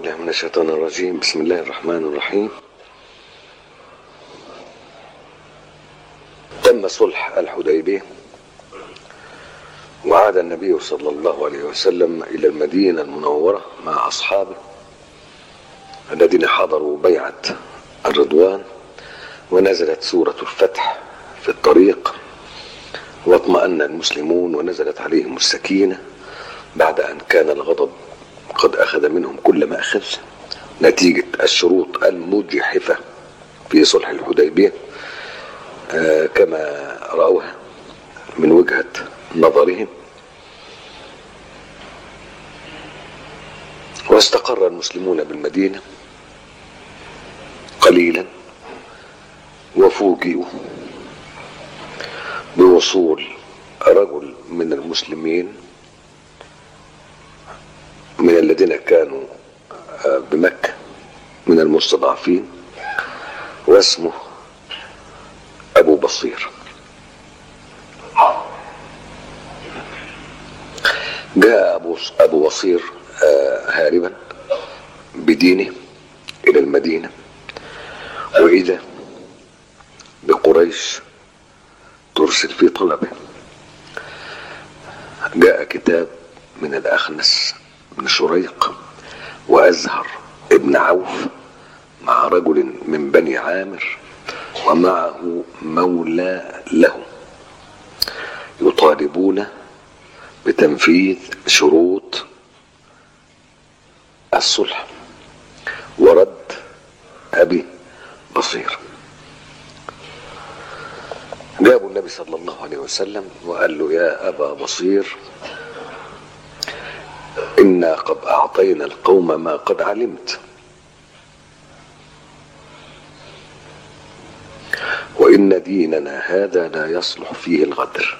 بالله من الشيطان الرجيم بسم الله الرحمن الرحيم تم صلح الحديبية وعاد النبي صلى الله عليه وسلم إلى المدينة المنورة مع أصحابه الذين حضروا بيعة الرضوان ونزلت سورة الفتح في الطريق واطمأن المسلمون ونزلت عليهم السكينة بعد أن كان الغضب قد أخذ منهم كل ما أخذ نتيجة الشروط المجحفة في صلح الحديبية آه كما رأوها من وجهة نظرهم واستقر المسلمون بالمدينة قليلا وفوجئوا بوصول رجل من المسلمين من الذين كانوا بمكة من المستضعفين واسمه أبو بصير جاء أبو أبو بصير هاربا بدينه إلى المدينة وإذا بقريش ترسل في طلبه جاء كتاب من الأخنس بن شريق وأزهر ابن عوف مع رجل من بني عامر ومعه مولى له يطالبون بتنفيذ شروط الصلح ورد أبي بصير جابوا النبي صلى الله عليه وسلم وقال له يا أبا بصير إنا قد أعطينا القوم ما قد علمت وإن ديننا هذا لا يصلح فيه الغدر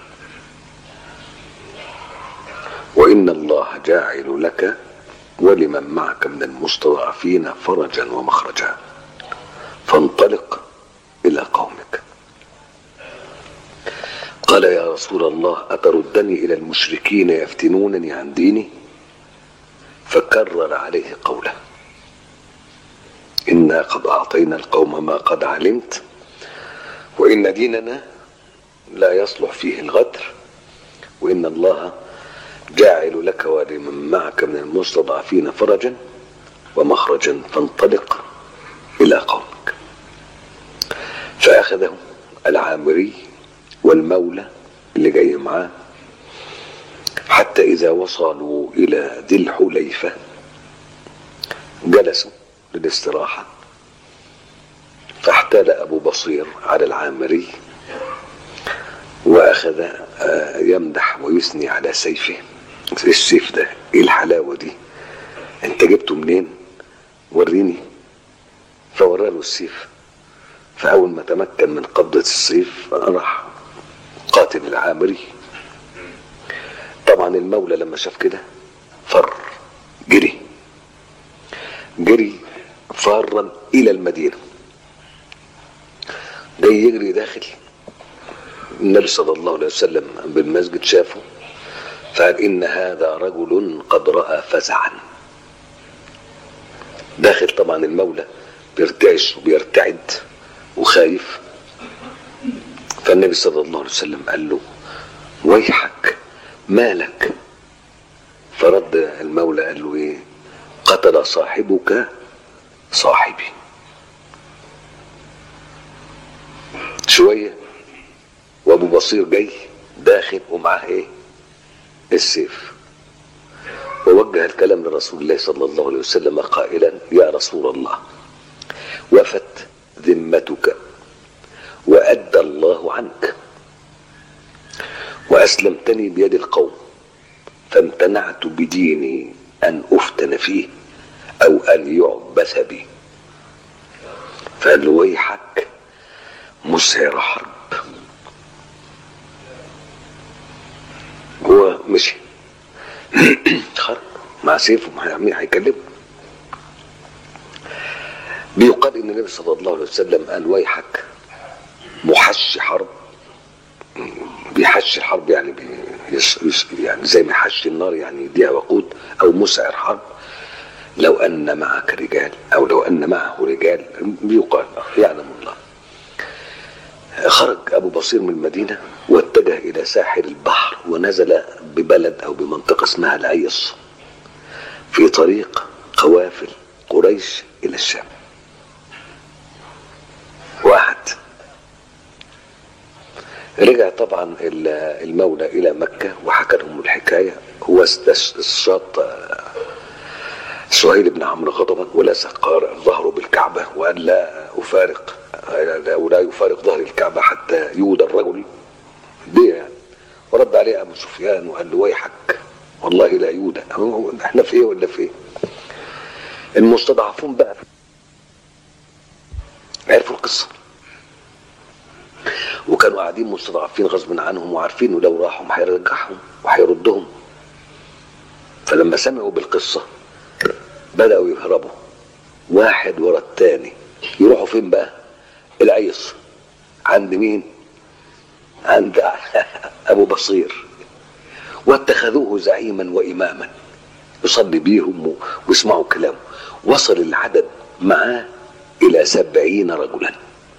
وإن الله جاعل لك ولمن معك من المستضعفين فرجا ومخرجا فانطلق إلى قومك قال يا رسول الله أتردني إلى المشركين يفتنونني عن ديني فكرر عليه قوله إنا قد أعطينا القوم ما قد علمت وإن ديننا لا يصلح فيه الغدر وإن الله جاعل لك ولمن معك من المستضعفين فرجا ومخرجا فانطلق إلى قومك فأخذه العامري والمولى اللي جاي معاه حتى إذا وصلوا إلى ذي الحليفة جلسوا للاستراحة فاحتال أبو بصير على العامري وأخذ يمدح ويثني على سيفه السيف ده ايه الحلاوة دي انت جبته منين وريني فوراله السيف فأول ما تمكن من قبضة السيف راح قاتل العامري طبعا المولى لما شاف كده فر جري جري فارا الى المدينه جاي يجري داخل النبي صلى الله عليه وسلم بالمسجد شافه فقال ان هذا رجل قد راى فزعا داخل طبعا المولى بيرتعش وبيرتعد وخايف فالنبي صلى الله عليه وسلم قال له ويحك مالك فرد المولى قال له ايه قتل صاحبك صاحبي شوية وابو بصير جاي داخل ومعاه ايه السيف ووجه الكلام لرسول الله صلى الله عليه وسلم قائلا يا رسول الله وفت ذمتك وأدى الله عنك وأسلمتني بيد القوم فامتنعت بديني أن أفتن فيه أو أن يعبث بي فقال له ويحك مسهر حرب هو مشي خرج مع سيفه مع مين هيكلمه بيقال ان النبي صلى الله عليه وسلم قال ويحك محش حرب بيحش الحرب يعني بي يس يس يعني زي ما يحش النار يعني يديها وقود او مسعر حرب لو أن معك رجال أو لو أن معه رجال يقال يعلم الله خرج أبو بصير من المدينة واتجه إلى ساحل البحر ونزل ببلد أو بمنطقة اسمها العيص في طريق قوافل قريش إلى الشام واحد رجع طبعا المولى إلى مكة وحكى لهم الحكاية هو استشاط سهيل بن عمرو غضبا ولصق ظهره بالكعبة وقال لا أفارق ولا يفارق ظهر الكعبة حتى يودى الرجل دي يعني ورد عليه أبو سفيان وقال له ويحك والله لا يودى احنا في ايه ولا في ايه المستضعفون بقى عرفوا القصة وكانوا قاعدين مستضعفين غصب عنهم وعارفين انه لو راحوا هيرجعهم وهيردهم فلما سمعوا بالقصة بدأوا يهربوا واحد ورا التاني يروحوا فين بقى العيص عند مين عند ابو بصير واتخذوه زعيما واماما يصلي بيهم ويسمعوا كلامه وصل العدد معاه الى سبعين رجلا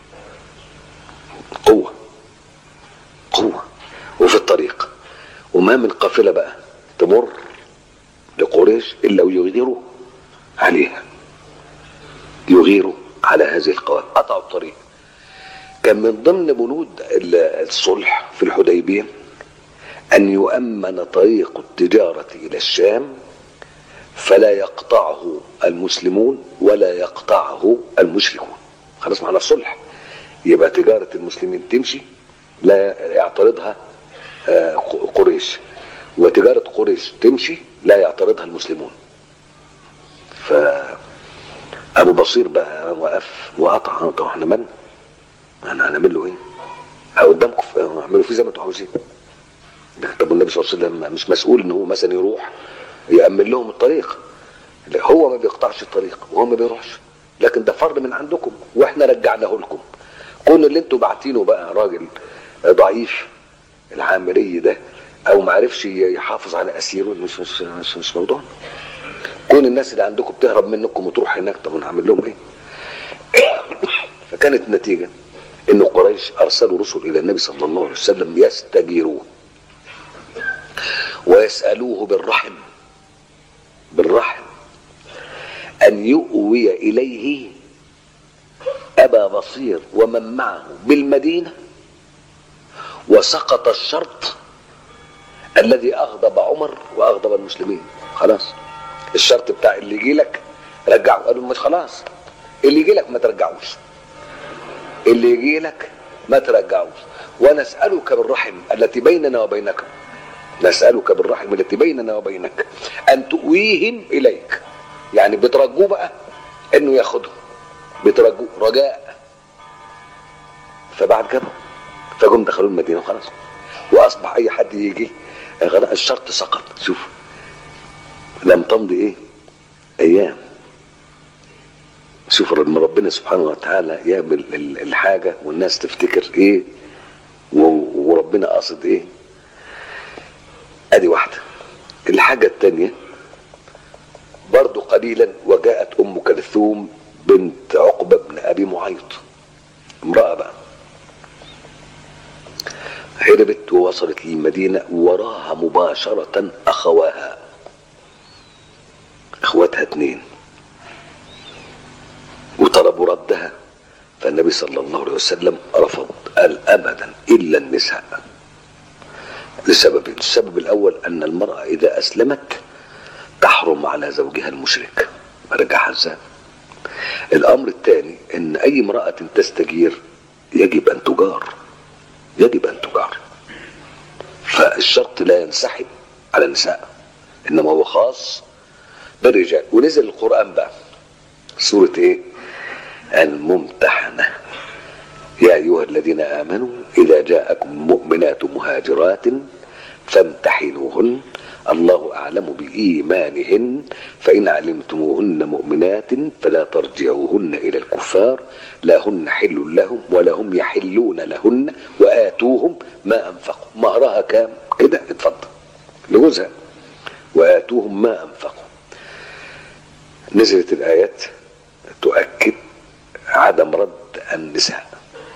قوة قوة وفي الطريق وما من قافلة بقى تمر لقريش إلا ويغيروا عليها يغيروا على هذه القوافل قطعوا الطريق كان من ضمن بنود الصلح في الحديبية أن يؤمن طريق التجارة إلى الشام فلا يقطعه المسلمون ولا يقطعه المشركون خلاص معنا الصلح يبقى تجارة المسلمين تمشي لا يعترضها قريش وتجارة قريش تمشي لا يعترضها المسلمون فأبو بصير بقى وقف وقطع طب احنا من؟ احنا هنعمل له ايه؟ قدامكم اعملوا فيه زي ما انتوا عاوزين طب النبي صلى الله عليه وسلم مش مسؤول ان هو مثلا يروح يأمن لهم الطريق هو ما بيقطعش الطريق وهو ما بيروحش لكن ده فرض من عندكم واحنا رجعناه لكم كون اللي انتوا باعتينه بقى راجل ضعيف العامري ده او ما عرفش يحافظ على اسيره مش مش مش, مش موضوع كون الناس اللي عندكم بتهرب منكم وتروح هناك طب نعمل لهم ايه فكانت النتيجه ان قريش ارسلوا رسل الى النبي صلى الله عليه وسلم يستجيروه ويسالوه بالرحم بالرحم ان يؤوي اليه أبا بصير ومن معه بالمدينة وسقط الشرط الذي أغضب عمر وأغضب المسلمين خلاص الشرط بتاع اللي يجي لك رجعه قالوا مش خلاص اللي يجي لك ما ترجعوش اللي يجي لك ما ترجعوش ونسألك بالرحم التي بيننا وبينك نسألك بالرحم التي بيننا وبينك أن تؤويهم إليك يعني بترجوه بقى انه ياخدهم بترجوه رجاء فبعد كده فجم دخلوا المدينه وخلاص واصبح اي حد يجي الشرط سقط شوف لم تمضي ايه ايام شوف لما ربنا سبحانه وتعالى يعمل الحاجه والناس تفتكر ايه وربنا قاصد ايه ادي واحده الحاجه الثانيه برضو قليلا وجاءت ام كلثوم بنت عقبه بن ابي معيط امراه بقى هربت ووصلت للمدينه وراها مباشره اخواها اخواتها اتنين وطلبوا ردها فالنبي صلى الله عليه وسلم رفض قال ابدا الا النساء لسببين السبب الاول ان المراه اذا اسلمت تحرم على زوجها المشرك رجعها ازاي الامر الثاني ان اي امراه تستجير يجب ان تجار يجب ان تجار فالشرط لا ينسحب على النساء انما هو خاص بالرجال ونزل القران بقى سوره ايه الممتحنه يا ايها الذين امنوا اذا جاءكم مؤمنات مهاجرات فامتحنوهن الله أعلم بإيمانهن فإن علمتموهن مؤمنات فلا ترجعوهن إلى الكفار لا هن حل لهم ولا هم يحلون لهن وآتوهم ما أنفقوا مهرها كام كده اتفضل لجوزها وآتوهم ما أنفقوا نزلت الآيات تؤكد عدم رد النساء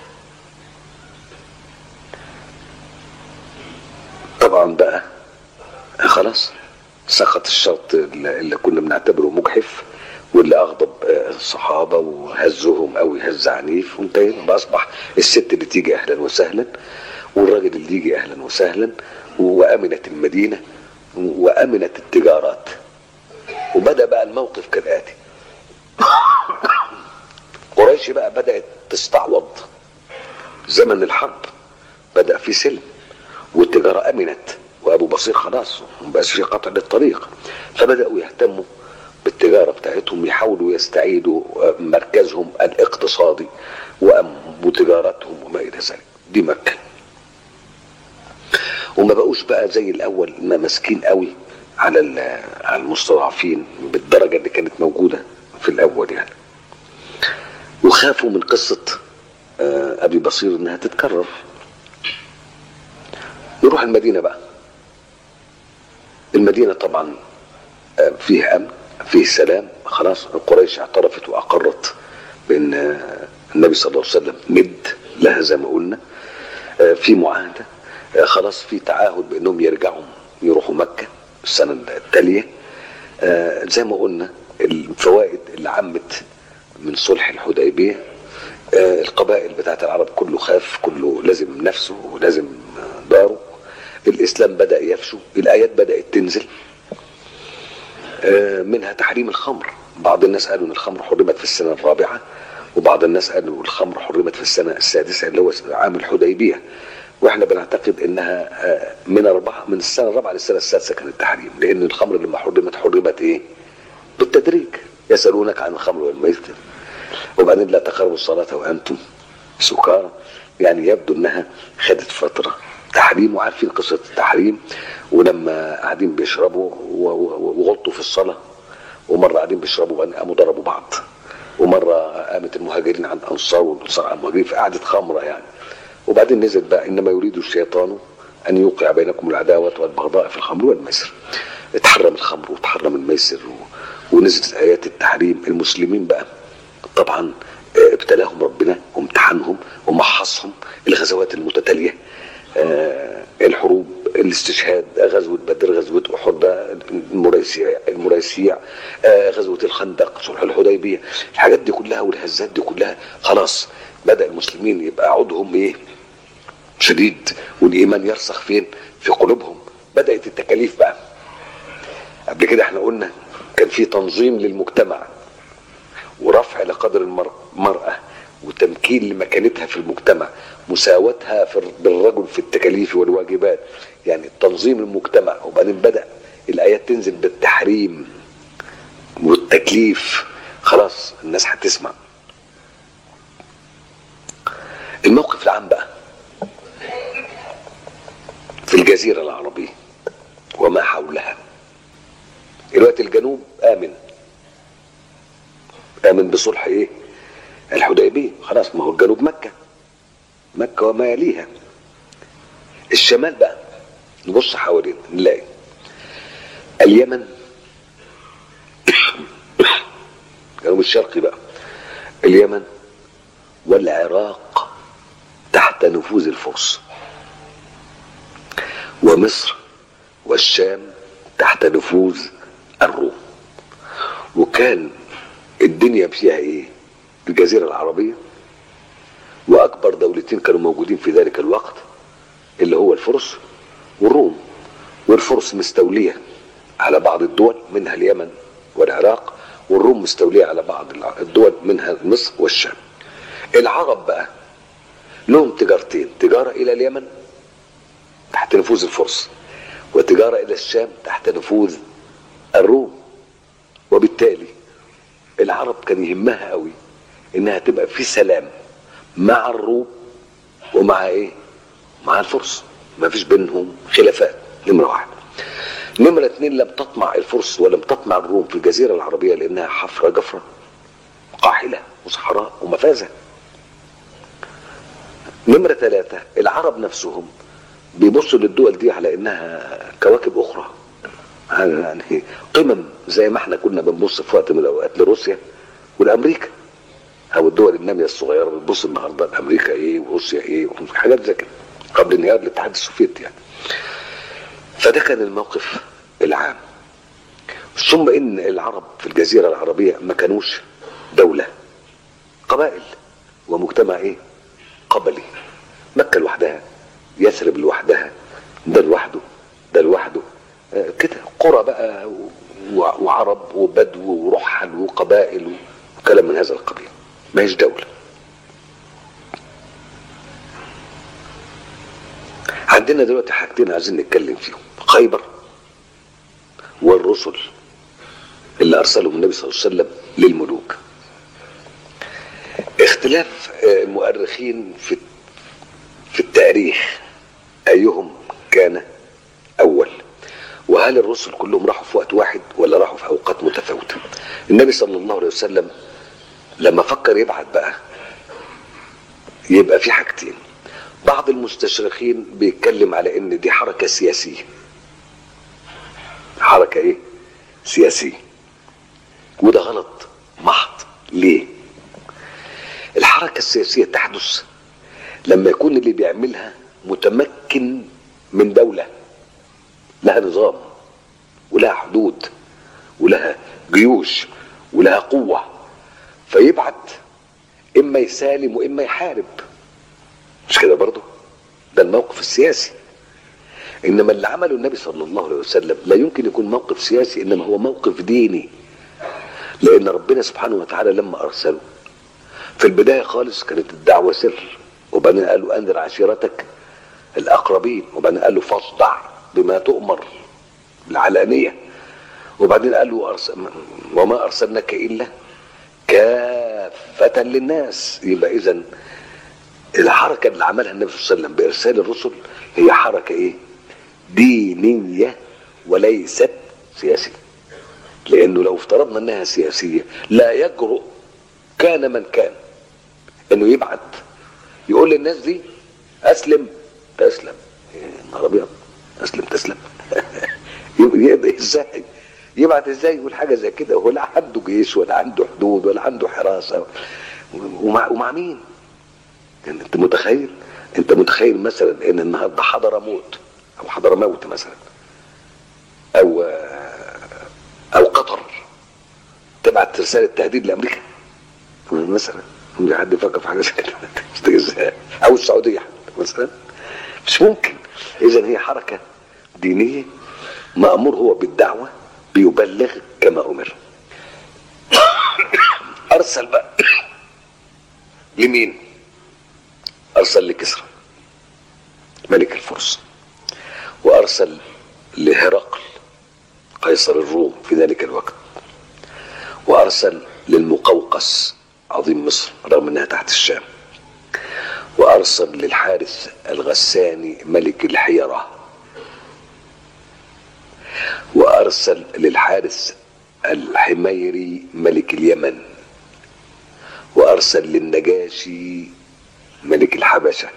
طبعا بقى خلاص سقط الشرط اللي اللي كنا بنعتبره مجحف واللي اغضب آه، الصحابه وهزهم قوي هز عنيف وانتهينا بقى اصبح الست اللي تيجي اهلا وسهلا والراجل اللي يجي اهلا وسهلا وامنت المدينه وامنت التجارات وبدا بقى الموقف كالاتي قريش بقى بدات تستعوض زمن الحرب بدا في سلم والتجاره امنت وابو بصير خلاص مبقاش في قطع للطريق فبداوا يهتموا بالتجاره بتاعتهم يحاولوا يستعيدوا مركزهم الاقتصادي وأم- وتجارتهم وما الى ذلك دي مكه وما بقوش بقى زي الاول ما ماسكين قوي على ال- على المستضعفين بالدرجه اللي كانت موجوده في الاول يعني وخافوا من قصه آه، ابي بصير انها تتكرر نروح المدينه بقى المدينه طبعا آه، فيه امن فيه سلام خلاص قريش اعترفت واقرت بان آه، النبي صلى الله عليه وسلم ند لها زي ما قلنا آه، في معاهده آه، خلاص في تعهد بانهم يرجعوا يروحوا مكه السنه التاليه آه، زي ما قلنا الفوائد اللي عمت من صلح الحديبيه آه، القبائل بتاعت العرب كله خاف كله لازم نفسه ولازم آه، داره الاسلام بدا يفشو الايات بدات تنزل آه، منها تحريم الخمر بعض الناس قالوا ان الخمر حرمت في السنه الرابعه وبعض الناس قالوا الخمر حرمت في السنه السادسه اللي هو عام الحديبيه واحنا بنعتقد انها آه، من اربعه من السنه الرابعه للسنه السادسه كان التحريم لان الخمر لما حرمت حرمت ايه؟ بالتدريج يسالونك عن الخمر والميسر وبعدين لا تقربوا الصلاه وانتم سكارى يعني يبدو انها خدت فتره تحريم وعارفين قصه التحريم ولما قاعدين بيشربوا و- و- وغلطوا في الصلاه ومره قاعدين بيشربوا وبعدين قاموا ضربوا بعض ومره قامت المهاجرين عن انصار والانصار عن المهاجرين في قعده خمره يعني وبعدين نزل بقى انما يريد الشيطان ان يوقع بينكم العداوه والبغضاء في الخمر والميسر اتحرم الخمر وتحرم الميسر و... ونزلت ايات التحريم المسلمين بقى طبعا آه، ابتلاهم ربنا وامتحنهم ومحصهم الغزوات المتتاليه آه، الحروب الاستشهاد غزوه بدر غزوه احد المريسيع المريسيع آه، غزوه الخندق صلح الحديبيه الحاجات دي كلها والهزات دي كلها خلاص بدا المسلمين يبقى عودهم ايه شديد والايمان يرسخ فين في قلوبهم بدات التكاليف بقى قبل كده احنا قلنا كان في تنظيم للمجتمع ورفع لقدر المر- المرأة وتمكين لمكانتها في المجتمع مساواتها في بالرجل في التكاليف والواجبات يعني تنظيم المجتمع وبعدين بدأ الآيات تنزل بالتحريم والتكليف خلاص الناس هتسمع الموقف العام بقى في الجزيرة العربية وما حولها دلوقتي الجنوب آمن آمن بصلح إيه؟ الحديبية خلاص ما هو الجنوب مكة مكة وما يليها الشمال بقى نبص حوالينا نلاقي اليمن الجنوب الشرقي بقى اليمن والعراق تحت نفوذ الفرس ومصر والشام تحت نفوذ الروم وكان الدنيا فيها ايه الجزيرة العربية واكبر دولتين كانوا موجودين في ذلك الوقت اللي هو الفرس والروم والفرس مستولية على بعض الدول منها اليمن والعراق والروم مستولية على بعض الدول منها مصر والشام العرب بقى لهم تجارتين تجارة إلى اليمن تحت نفوذ الفرس وتجارة إلى الشام تحت نفوذ الروم وبالتالي العرب كان يهمها قوي انها تبقى في سلام مع الروم ومع ايه مع الفرس ما فيش بينهم خلافات نمرة واحد نمرة اتنين لم تطمع الفرس ولم تطمع الروم في الجزيرة العربية لأنها حفرة جفرة قاحلة وصحراء ومفازة نمرة ثلاثة العرب نفسهم بيبصوا للدول دي على انها كواكب اخرى يعني قمم زي ما احنا كنا بنبص في وقت من الاوقات لروسيا ولامريكا او الدول الناميه الصغيره بتبص النهارده لامريكا ايه وروسيا ايه حاجات زي كده قبل انهيار الاتحاد السوفيتي يعني فده كان الموقف العام ثم ان العرب في الجزيره العربيه ما كانوش دوله قبائل ومجتمع ايه قبلي مكه لوحدها يثرب لوحدها ده لوحده ده لوحده آه كده قرى بقى وعرب وبدو ورحل وقبائل وكلام من هذا القبيل ما هيش دولة عندنا دلوقتي حاجتين عايزين نتكلم فيهم خيبر والرسل اللي ارسلهم النبي صلى الله عليه وسلم للملوك اختلاف المؤرخين في في التاريخ ايهم كان اول وهل الرسل كلهم راحوا في وقت واحد ولا راحوا في اوقات متفاوته النبي صلى الله عليه وسلم لما فكر يبعت بقى يبقى في حاجتين بعض المستشرقين بيتكلم على ان دي حركه سياسيه حركه ايه سياسيه وده غلط محض ليه الحركه السياسيه تحدث لما يكون اللي بيعملها متمكن من دوله لها نظام ولها حدود ولها جيوش ولها قوه فيبعت اما يسالم واما يحارب مش كده برضه ده الموقف السياسي انما اللي عمله النبي صلى الله عليه وسلم لا يمكن يكون موقف سياسي انما هو موقف ديني لان ربنا سبحانه وتعالى لما ارسله في البدايه خالص كانت الدعوه سر وبعدين قال له انذر عشيرتك الاقربين وبعدين قال له فاصدع بما تؤمر العلانيه وبعدين قال له أرسل وما ارسلناك الا كافة للناس يبقى إذا الحركة اللي عملها النبي صلى الله عليه وسلم بإرسال الرسل هي حركة إيه؟ دينية وليست سياسية لأنه لو افترضنا أنها سياسية لا يجرؤ كان من كان إنه يبعت يقول للناس دي أسلم تسلم نهار أبيض أسلم تسلم يبقى إزاي؟ يبعت ازاي يقول حاجه زي كده هو لا عنده جيش ولا عنده حدود ولا عنده حراسه ومع, ومع مين؟ يعني انت متخيل؟ انت متخيل مثلا ان النهارده حضر موت او حضر موت مثلا او او قطر تبعت رساله تهديد لامريكا مثلا حد يفكر في حاجه زي كده ازاي؟ او السعوديه مثلا مش ممكن اذا هي حركه دينيه مامور هو بالدعوه بيبلغ كما امر ارسل بقى لمين ارسل لكسرى ملك الفرس وارسل لهرقل قيصر الروم في ذلك الوقت وارسل للمقوقس عظيم مصر رغم انها تحت الشام وارسل للحارث الغساني ملك الحيره وارسل للحارث الحميري ملك اليمن وارسل للنجاشي ملك الحبشه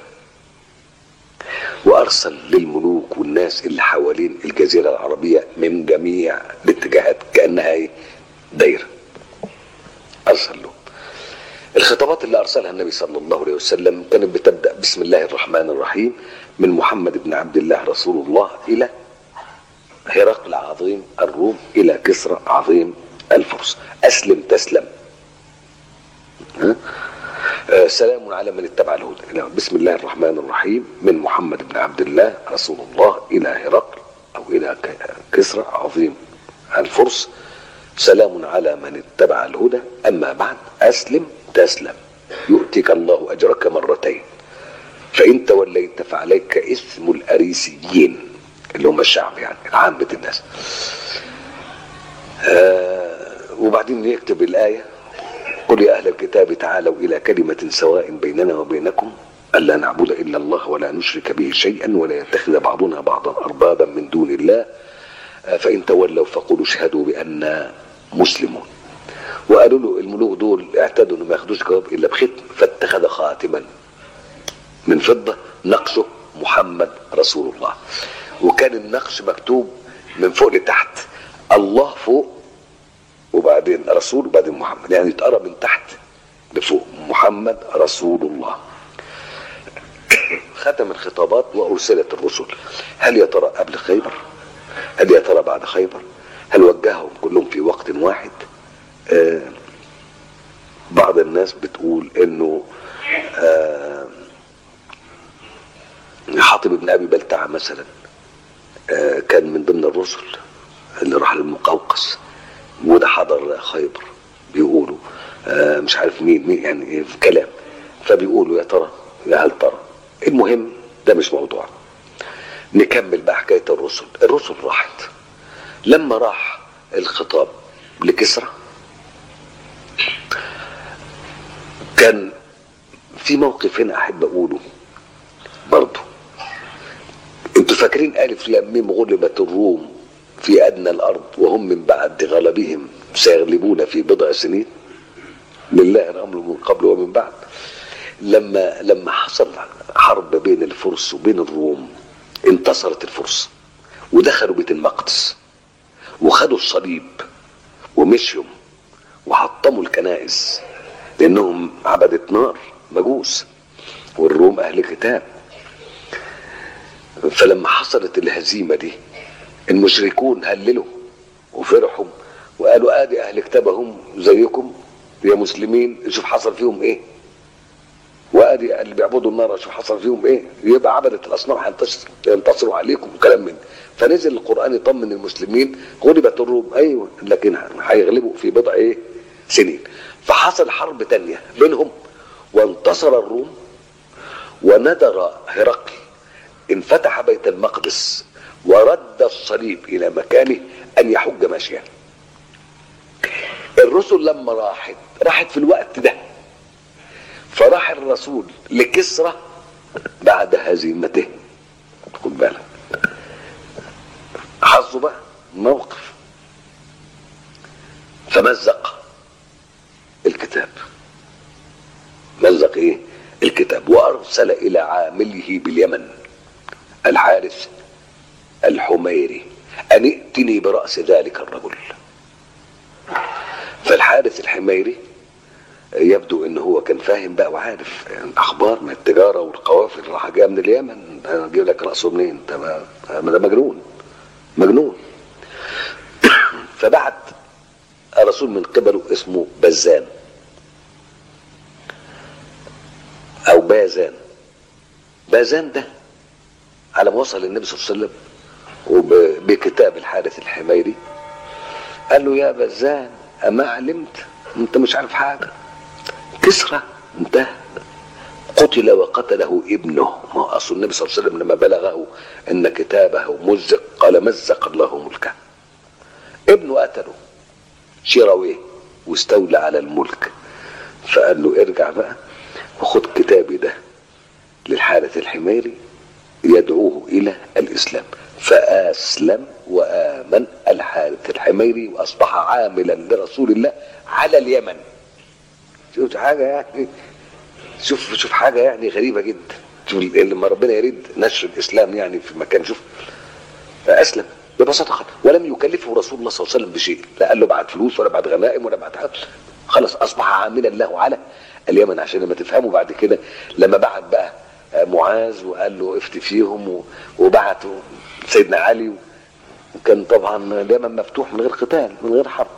وارسل للملوك والناس اللي حوالين الجزيره العربيه من جميع الاتجاهات كانها ايه دايره ارسل له الخطابات اللي ارسلها النبي صلى الله عليه وسلم كانت بتبدا بسم الله الرحمن الرحيم من محمد بن عبد الله رسول الله الى هرقل عظيم الروم الى كسرى عظيم الفرس اسلم تسلم ها؟ آه سلام على من اتبع الهدى بسم الله الرحمن الرحيم من محمد بن عبد الله رسول الله الى هرقل او الى كسرى عظيم الفرس سلام على من اتبع الهدى اما بعد اسلم تسلم يؤتك الله اجرك مرتين فان توليت فعليك اثم الاريسيين اللي هم الشعب يعني عامة الناس آه وبعدين يكتب الآية قل يا أهل الكتاب تعالوا إلى كلمة سواء بيننا وبينكم ألا نعبد إلا الله ولا نشرك به شيئا ولا يتخذ بعضنا بعضا أربابا من دون الله آه فإن تولوا فقولوا اشهدوا بأننا مسلمون وقالوا له الملوك دول اعتادوا انه ما ياخدوش جواب الا بختم فاتخذ خاتما من فضه نقشه محمد رسول الله وكان النقش مكتوب من فوق لتحت الله فوق وبعدين رسول وبعدين محمد يعني يتقرا من تحت لفوق محمد رسول الله ختم الخطابات وارسلت الرسل هل يا ترى قبل خيبر هل يا ترى بعد خيبر هل وجههم كلهم في وقت واحد آه بعض الناس بتقول انه آه حاطب بن ابي بلتعه مثلا آه كان من ضمن الرسل اللي راح للمقوقس وده حضر خيبر بيقولوا آه مش عارف مين مين يعني في كلام فبيقولوا يا ترى يا هل ترى المهم ده مش موضوع نكمل بقى حكايه الرسل الرسل راحت لما راح الخطاب لكسرى كان في موقف هنا احب اقوله برضه انتوا فاكرين الف لام ميم غلبت الروم في ادنى الارض وهم من بعد غلبهم سيغلبون في بضع سنين لله الامر من قبل ومن بعد لما لما حصل حرب بين الفرس وبين الروم انتصرت الفرس ودخلوا بيت المقدس وخدوا الصليب ومشيوا وحطموا الكنائس لانهم عبدة نار مجوس والروم اهل كتاب فلما حصلت الهزيمه دي المشركون هللوا وفرحوا وقالوا ادي اهل كتابهم زيكم يا مسلمين شوف حصل فيهم ايه وادي اللي بيعبدوا النار شوف حصل فيهم ايه يبقى عبدة الاصنام هينتصروا عليكم وكلام من فنزل القران يطمن المسلمين غلبت الروم ايوه لكن هيغلبوا في بضع ايه سنين فحصل حرب تانية بينهم وانتصر الروم وندر هرقل انفتح بيت المقدس ورد الصليب الى مكانه ان يحج ماشيا الرسل لما راحت راحت في الوقت ده فراح الرسول لكسرى بعد هزيمته خد بالك حظه بقى موقف فمزق الكتاب مزق ايه الكتاب وارسل الى عامله باليمن الحارث الحميري ان ائتني براس ذلك الرجل فالحارث الحميري يبدو ان هو كان فاهم بقى وعارف يعني اخبار من التجاره والقوافل راح جايه من اليمن اجيب لك راسه منين انت ما ده مجنون مجنون فبعت رسول من قبله اسمه بزان او بازان بازان ده على ما وصل النبي صلى الله عليه وسلم وبكتاب الحارث الحميري قال له يا بزان اما علمت انت مش عارف حاجه كسرى انتهى قتل وقتله ابنه ما اصل النبي صلى الله عليه وسلم لما بلغه ان كتابه مزق قال مزق الله ملكه ابنه قتله شيرويه واستولى على الملك فقال له ارجع بقى وخد كتابي ده للحارث الحميري يدعوه الى الاسلام فاسلم وامن الحارث الحميري واصبح عاملا لرسول الله على اليمن شوف حاجه يعني شوف شوف حاجه يعني غريبه جدا شوف لما ربنا يريد نشر الاسلام يعني في مكان شوف فاسلم ببساطه خالص ولم يكلفه رسول الله صلى الله عليه وسلم بشيء لا قال له بعت فلوس ولا بعت غنائم ولا بعت حاجه خلاص اصبح عاملا له على اليمن عشان لما تفهموا بعد كده لما بعت بقى معاذ وقال له افتي فيهم وبعتوا سيدنا علي وكان طبعا اليمن مفتوح من غير قتال من غير حرب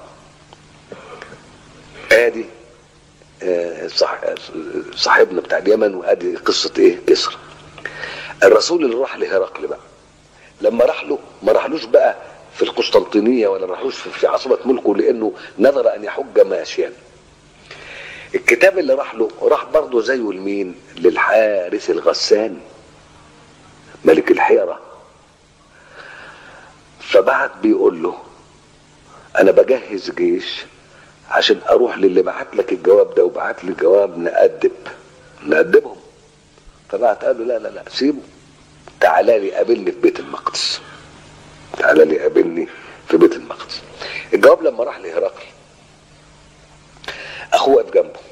ادي صح صاحبنا بتاع اليمن وادي قصه ايه كسرى الرسول اللي راح لهرقل بقى لما راح له ما راحلوش بقى في القسطنطينيه ولا راحلوش في عاصمه ملكه لانه نذر ان يحج ماشيا الكتاب اللي راح له راح برضه زيه لمين للحارث الغساني ملك الحيره فبعت بيقول له انا بجهز جيش عشان اروح للي بعت لك الجواب ده وبعت لي جواب نأدب نأدبهم فبعت قال له لا لا لا سيبه تعالى لي قابلني في بيت المقدس تعالى لي قابلني في بيت المقدس الجواب لما راح لهرقل اخوه واقف جنبه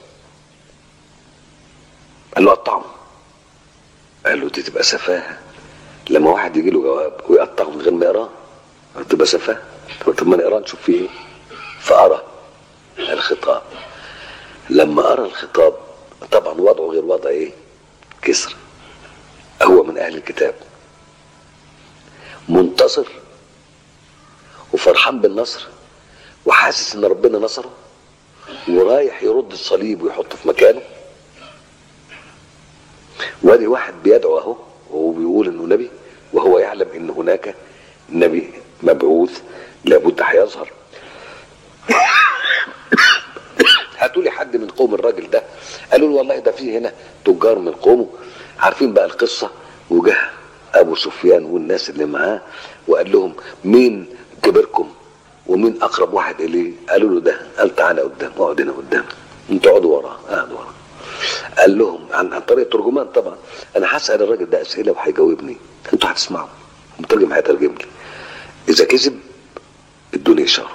قال له قطعه قال له دي تبقى سفاهه لما واحد يجي له جواب ويقطعه من غير ما يقراه قلت بس فاهم قلت ما نقرا نشوف فيه ايه فارى الخطاب لما ارى الخطاب طبعا وضعه غير وضع ايه كسرى هو من اهل الكتاب منتصر وفرحان بالنصر وحاسس ان ربنا نصره ورايح يرد الصليب ويحطه في مكانه وادي واحد بيدعو اهو وهو بيقول انه نبي وهو يعلم ان هناك نبي مبعوث لابد هيظهر هاتوا لي حد من قوم الراجل ده قالوا له والله ده فيه هنا تجار من قومه عارفين بقى القصه وجه ابو سفيان والناس اللي معاه وقال لهم مين كبركم ومين اقرب واحد اليه قالوا له ده قال تعالى قدام اقعد هنا قدام انتوا اقعدوا وراه قعدوا وراه قال لهم عن, عن طريق ترجمان طبعا انا هسال الراجل ده اسئله وهيجاوبني انتوا هتسمعوا المترجم هيترجم لي اذا كذب ادوني اشاره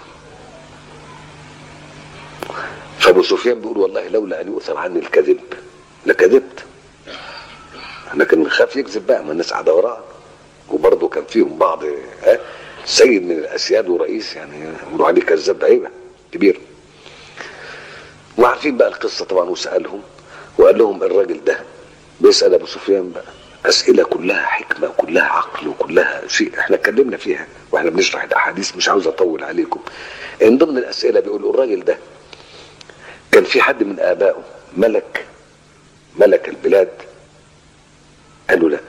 فابو سفيان بيقول والله لولا ان يؤثر عني الكذب لكذبت لكن خاف يكذب بقى ما الناس قاعده وراه وبرضه كان فيهم بعض ها سيد من الاسياد ورئيس يعني يقولوا عليه كذاب عيبه كبير وعارفين بقى القصه طبعا وسالهم وقال لهم الراجل ده بيسال ابو سفيان بقى اسئله كلها حكمه وكلها عقل وكلها شيء احنا اتكلمنا فيها واحنا بنشرح الاحاديث مش عاوز اطول عليكم ان ضمن الاسئله بيقولوا الراجل ده كان في حد من ابائه ملك ملك البلاد قالوا لا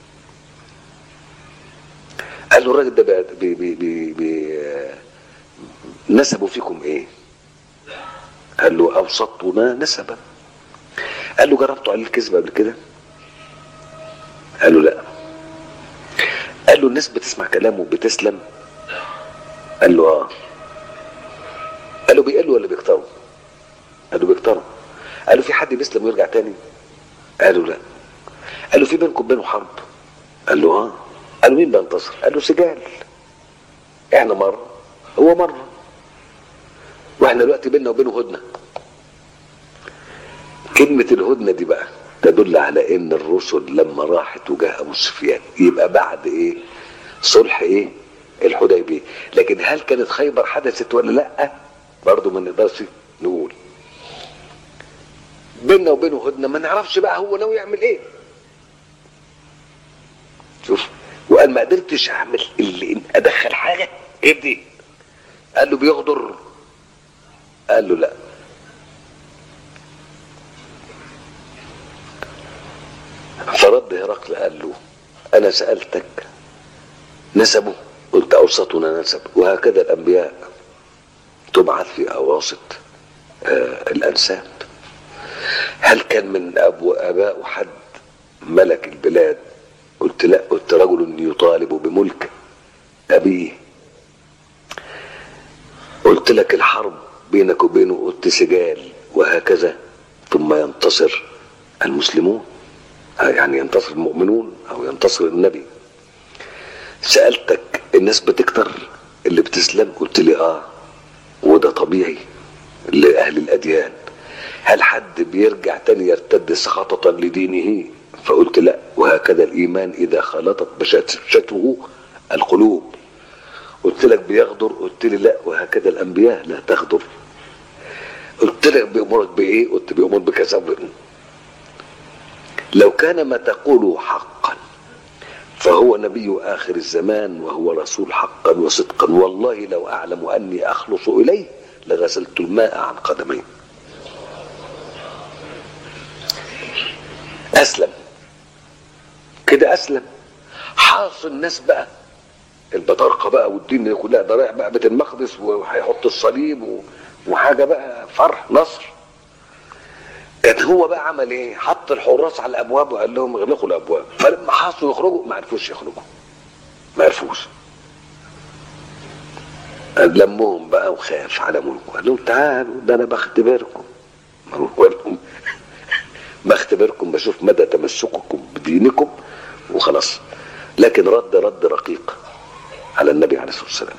قال له الراجل ده بي بي بي بي نسبوا فيكم ايه قال له اوسطنا نسبا قال له جربتوا عليه الكذب قبل كده قال له لا قال له الناس بتسمع كلامه بتسلم قال له اه قال له بيقلوا ولا بيكتروا قال له بيكتروا قال له في حد بيسلم ويرجع تاني قال له لا قال له في بينكم وبينه حرب قال له اه قال له مين بينتصر قال له سجال احنا مره هو مره واحنا دلوقتي بيننا وبينه هدنه كلمة الهدنة دي بقى تدل على ان الرسل لما راحت وجاه ابو سفيان يبقى بعد ايه صلح ايه الحديبية لكن هل كانت خيبر حدثت ولا لا برضو ما نقدرش نقول بيننا وبينه هدنة ما نعرفش بقى هو ناوي يعمل ايه شوف وقال ما قدرتش اعمل اللي ادخل حاجة ايه دي قال له بيغدر قال له لا فرد هرقل قال له انا سالتك نسبه قلت اوسطنا نسب وهكذا الانبياء تبعث في اواسط آه الانساب هل كان من ابو اباء حد ملك البلاد قلت لا قلت رجل يطالب بملك ابيه قلت لك الحرب بينك وبينه قلت سجال وهكذا ثم ينتصر المسلمون يعني ينتصر المؤمنون او ينتصر النبي سألتك الناس بتكتر اللي بتسلم قلت لي اه وده طبيعي لأهل الأديان هل حد بيرجع تاني يرتد سخطة لدينه فقلت لا وهكذا الإيمان إذا خلطت بشتته القلوب قلت لك بيغدر قلت لي لا وهكذا الأنبياء لا تغدر قلت لك بيأمرك بإيه قلت بيأمر بكذا لو كان ما تقوله حقا فهو نبي آخر الزمان وهو رسول حقا وصدقا والله لو أعلم أني أخلص إليه لغسلت الماء عن قدمي أسلم كده أسلم حاصل الناس بقى البطارقة بقى والدين دي كلها ده رايح بقى بيت المقدس وهيحط الصليب وحاجة بقى فرح نصر كان هو بقى عمل ايه؟ حط الحراس على الابواب وقال لهم اغلقوا الابواب فلما حصلوا يخرجوا ما عرفوش يخرجوا ما عرفوش لمهم بقى وخاف على ملكه قال لهم تعالوا ده انا بختبركم هو لهم بختبركم بشوف مدى تمسككم بدينكم وخلاص لكن رد رد رقيق على النبي عليه الصلاه والسلام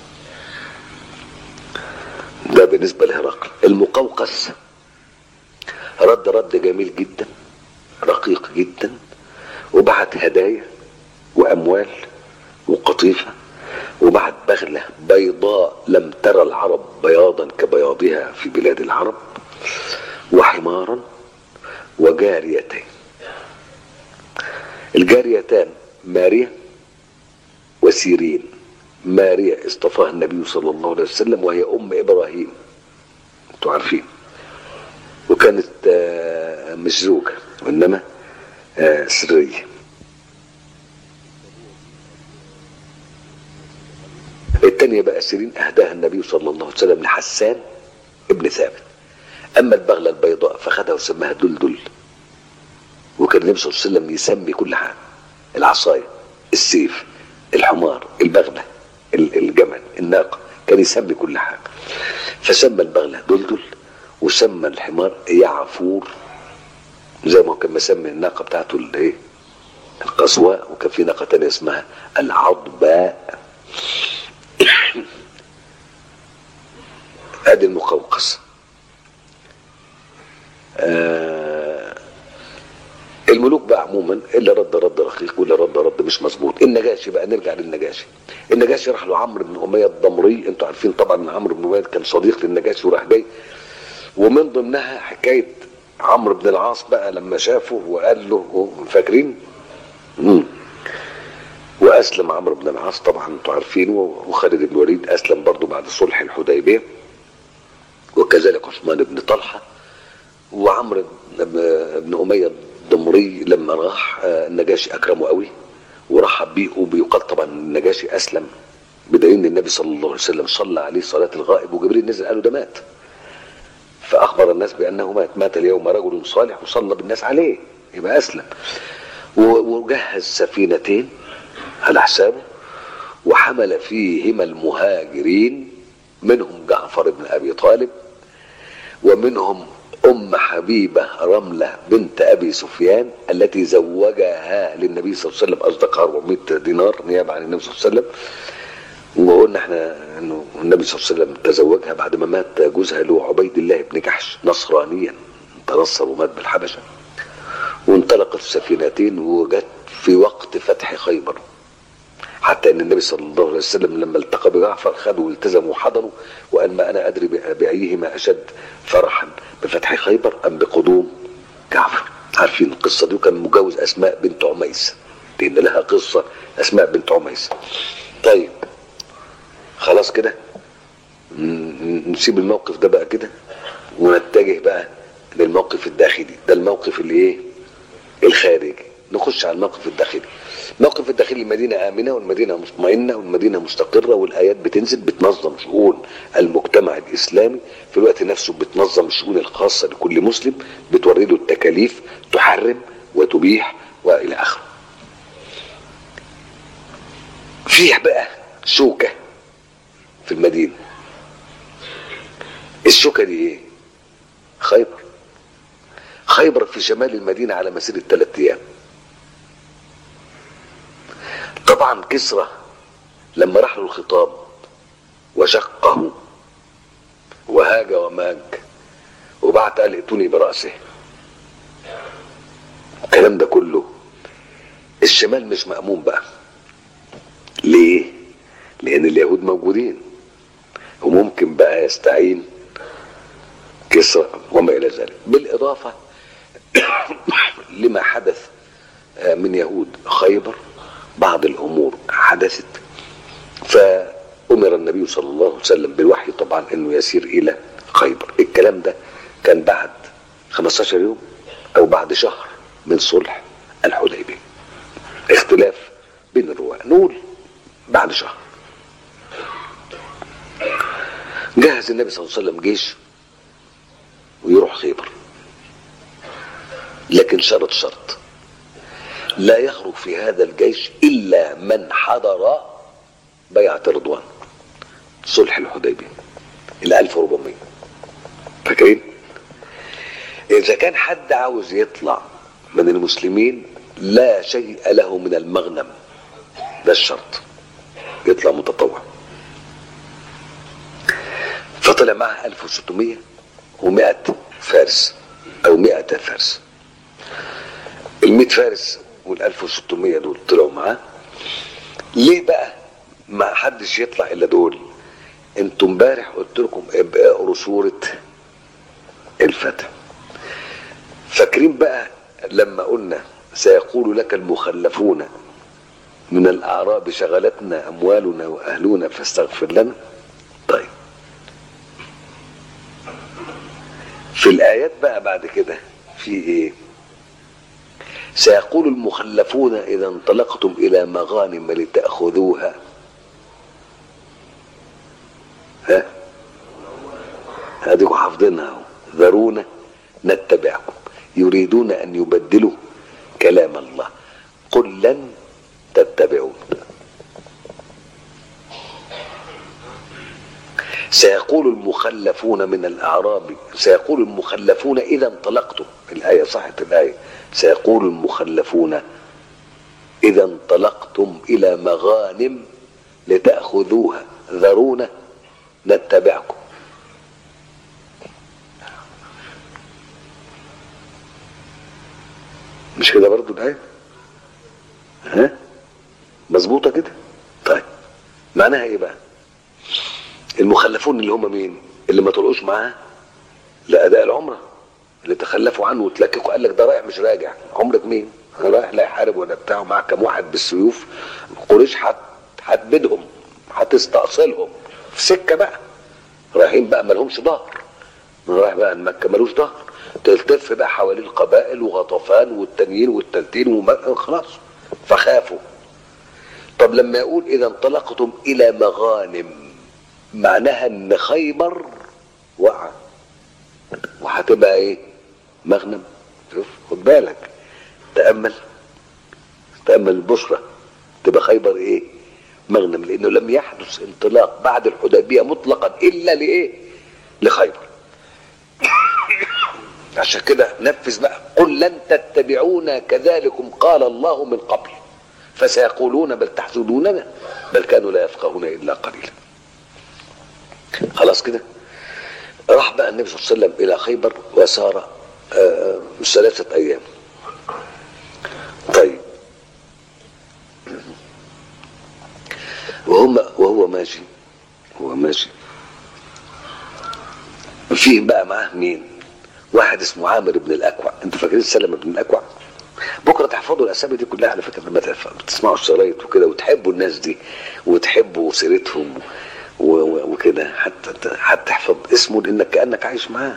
ده بالنسبه لهرقل المقوقس رد رد جميل جدا رقيق جدا وبعت هدايا واموال وقطيفه وبعد بغلة بيضاء لم ترى العرب بياضا كبياضها في بلاد العرب وحمارا وجاريتين الجاريتان ماريا وسيرين ماريا اصطفاها النبي صلى الله عليه وسلم وهي ام ابراهيم انتوا عارفين وكانت آه، مش زوجة وانما آه، سرية التانية بقى سيرين اهداها النبي صلى الله عليه وسلم لحسان ابن ثابت اما البغلة البيضاء فخدها وسماها دلدل وكان النبي صلى الله عليه وسلم يسمي كل حاجة العصاية السيف الحمار البغلة ال- الجمل الناقة كان يسمي كل حاجة فسمى البغلة دلدل وسمى الحمار يعفور زي ما هو كان مسمي الناقة بتاعته الايه القصواء وكان في ناقة تانية اسمها العضباء ادي المقوقص آه الملوك بقى عموما اللي رد رد رقيق واللي رد رد مش مظبوط النجاشي بقى نرجع للنجاشي النجاشي راح له عمرو بن اميه الضمري انتوا عارفين طبعا ان عمرو بن اميه كان صديق للنجاشي وراح جاي ومن ضمنها حكايه عمرو بن العاص بقى لما شافه وقال له فاكرين مم. واسلم عمرو بن العاص طبعا انتوا عارفينه وخالد بن الوليد اسلم برضه بعد صلح الحديبيه وكذلك عثمان بن طلحه وعمرو بن اميه الضمري لما راح آه، النجاشي اكرمه قوي ورحب بيه وبيقال طبعا النجاشي اسلم بدليل ان النبي صلى الله عليه وسلم صلى عليه صلاه الغائب وجبريل نزل قال له ده مات فاخبر الناس بانه مات مات اليوم رجل صالح وصلى بالناس عليه يبقى اسلم و- وجهز سفينتين على حسابه وحمل فيهما المهاجرين منهم جعفر بن ابي طالب ومنهم ام حبيبه رمله بنت ابي سفيان التي زوجها للنبي صلى الله عليه وسلم اصدقها 400 دينار نيابه عن النبي صلى الله عليه وسلم وقلنا احنا انه النبي صلى الله عليه وسلم تزوجها بعد ما مات جوزها اللي هو عبيد الله بن جحش نصرانيا تنصر ومات بالحبشه وانطلقت السفينتين وجت في وقت فتح خيبر حتى ان النبي صلى الله عليه وسلم لما التقى بجعفر خدوا والتزموا وحضنوا وقال ما انا ادري بايهما اشد فرحا بفتح خيبر ام بقدوم جعفر عارفين القصه دي وكان مجوز اسماء بنت عميس لان لها قصه اسماء بنت عميس طيب خلاص كده ن- نسيب الموقف ده بقى كده ونتجه بقى للموقف الداخلي ده الموقف اللي ايه الخارجي نخش على الموقف الداخلي الموقف الداخلي المدينة آمنة والمدينة مطمئنة والمدينة مستقرة والآيات بتنزل بتنظم شؤون المجتمع الإسلامي في الوقت نفسه بتنظم الشؤون الخاصة لكل مسلم بتوري له التكاليف تحرم وتبيح وإلى آخره فيه بقى شوكة في المدينة الشوكة دي ايه خيبر خيبر في شمال المدينة على مسيرة ثلاثة أيام طبعا كسرى لما راح له الخطاب وشقه وهاج وماج وبعت قال ائتوني برأسه الكلام ده كله الشمال مش مأمون بقى ليه؟ لأن اليهود موجودين وممكن بقى يستعين كسرى وما إلى ذلك بالإضافة لما حدث من يهود خيبر بعض الأمور حدثت فأمر النبي صلى الله عليه وسلم بالوحي طبعا أنه يسير إلى خيبر الكلام ده كان بعد 15 يوم أو بعد شهر من صلح الحديبية اختلاف بين الرواة نقول بعد شهر جهز النبي صلى الله عليه وسلم جيش ويروح خيبر لكن شرط شرط لا يخرج في هذا الجيش الا من حضر بيعة رضوان صلح الحديبية ال 1400 فاكرين؟ إذا كان حد عاوز يطلع من المسلمين لا شيء له من المغنم ده الشرط يطلع متطوع فطلع معه 1600 و100 فارس او 100 فارس ال 100 فارس وال 1600 دول طلعوا معاه ليه بقى ما حدش يطلع الا دول انتوا امبارح قلت لكم ابقى اقروا سوره الفتح فاكرين بقى لما قلنا سيقول لك المخلفون من الاعراب شغلتنا اموالنا واهلنا فاستغفر لنا طيب في الايات بقى بعد كده في ايه سيقول المخلفون اذا انطلقتم الى مغانم لتاخذوها ها هذيكم حافظينها اهو ذرونا نتبعكم يريدون ان يبدلوا كلام الله قل لن تتبعون سيقول المخلفون من الاعراب سيقول المخلفون اذا انطلقتم الايه صحت الايه سيقول المخلفون اذا انطلقتم الى مغانم لتاخذوها ذرونا نتبعكم مش كده برضو الايه ها مظبوطه كده طيب معناها ايه بقى المخلفون اللي هم مين اللي ما طلعوش معاه لاداء العمره اللي تخلفوا عنه وتلككوا قال لك ده رايح مش راجع عمرك مين انا رايح لا يحارب ولا بتاع معاه كام واحد بالسيوف قريش هت- هتبيدهم هتستأصلهم في سكه بقى رايحين بقى ما لهمش ظهر رايح بقى مكه ملوش ظهر تلتف بقى حوالين القبائل وغطفان والتانيين والتالتين وما- خلاص فخافوا طب لما يقول اذا انطلقتم الى مغانم معناها ان خيبر وقع وهتبقى ايه مغنم شوف خد بالك تامل تامل البشرى تبقى خيبر ايه مغنم لانه لم يحدث انطلاق بعد الحديبيه مطلقا الا لايه لخيبر عشان كده نفذ بقى قل لن تتبعونا كذلكم قال الله من قبل فسيقولون بل تحسدوننا بل كانوا لا يفقهون الا قليلا خلاص كده راح بقى النبي صلى الله عليه وسلم الى خيبر وسار آه، ثلاثه ايام طيب وهم وهو ماشي هو ماشي فيه بقى معاه مين واحد اسمه عامر بن الاكوع انتوا فاكرين سلمة بن الاكوع بكره تحفظوا الاسامي دي كلها على فكره لما تف- تسمعوا الشرايط وكده وتحبوا الناس دي وتحبوا سيرتهم و- و- وكده حتى ت- حتى تحفظ اسمه لانك كانك عايش معاه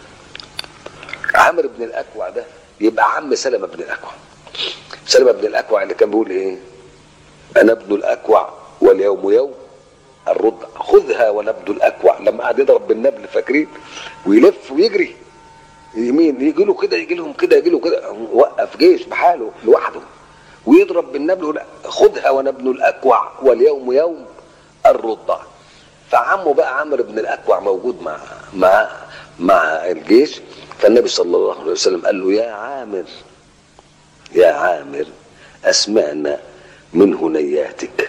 عامر بن الاكوع ده يبقى عم سلمة بن الاكوع سلمة بن الاكوع اللي كان بيقول ايه انا ابن الاكوع واليوم يوم الرضع خذها ونبذ الاكوع لما قعد يضرب بالنبل فاكرين ويلف ويجري يمين يجي له كده يجي لهم كده يجي له كده وقف جيش بحاله لوحده ويضرب بالنبل يقول خذها ونبن الاكوع واليوم يوم الرضع فعمه بقى عمرو بن الاكوع موجود مع مع مع الجيش فالنبي صلى الله عليه وسلم قال له يا عامر يا عامر اسمعنا من هنياتك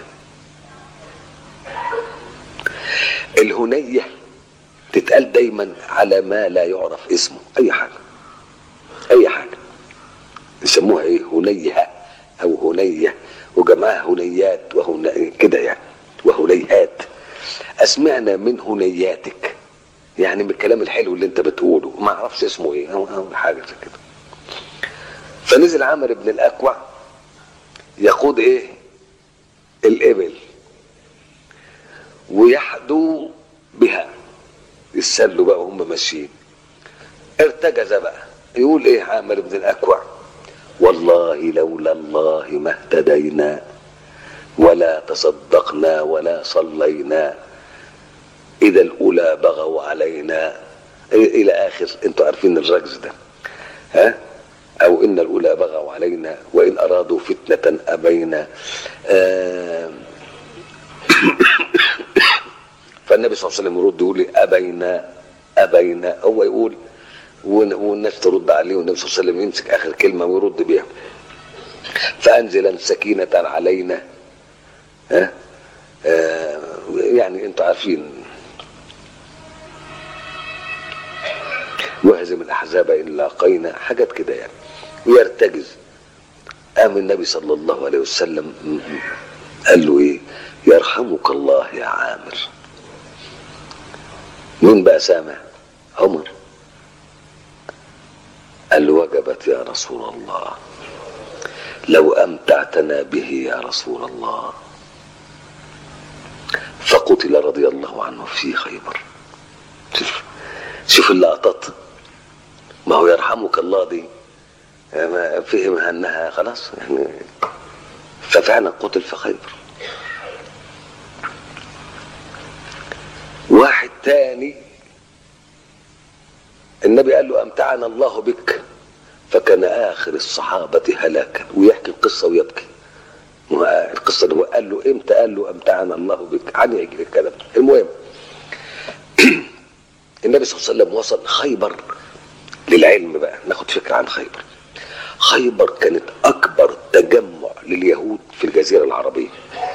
الهنيه تتقال دايما على ما لا يعرف اسمه اي حاجه اي حاجه يسموها ايه هنيهه او هنيه وجمعها هنيات وهن كده يعني وهنيهات اسمعنا من هنياتك يعني من الكلام الحلو اللي انت بتقوله ما اعرفش اسمه ايه او أو حاجه زي كده فنزل عامر بن الاكوع يقود ايه الابل ويحدو بها يتسلوا بقى وهم ماشيين ارتجز بقى يقول ايه عامر بن الاكوع والله لولا الله ما اهتدينا ولا تصدقنا ولا صلينا اذا الاولى بغوا علينا الى اخر انتوا عارفين الرجز ده ها او ان الاولى بغوا علينا وان ارادوا فتنه ابينا آه فالنبي صلى الله عليه وسلم يرد يقول ابينا ابينا هو يقول ون- والناس ترد عليه والنبي صلى الله عليه وسلم يمسك اخر كلمه ويرد بيها فانزلا سكينه علينا ها آه يعني انتوا عارفين واهزم الاحزاب ان لاقينا حاجات كده يعني ويرتجز قام النبي صلى الله عليه وسلم قال له ايه يرحمك الله يا عامر مين بقى سامع عمر قال وجبت يا رسول الله لو امتعتنا به يا رسول الله فقتل رضي الله عنه في خيبر شوف شوف اللقطات ما هو يرحمك الله دي ما فهمها انها خلاص يعني ففعلا قتل في خيبر واحد تاني النبي قال له امتعنا الله بك فكان اخر الصحابه هلاكا ويحكي القصه ويبكي القصه اللي هو قال له امتى قال له امتعنا الله بك عن يجري الكلام المهم النبي صلى الله عليه وسلم وصل خيبر للعلم بقى ناخد فكره عن خيبر خيبر كانت اكبر تجمع لليهود في الجزيره العربيه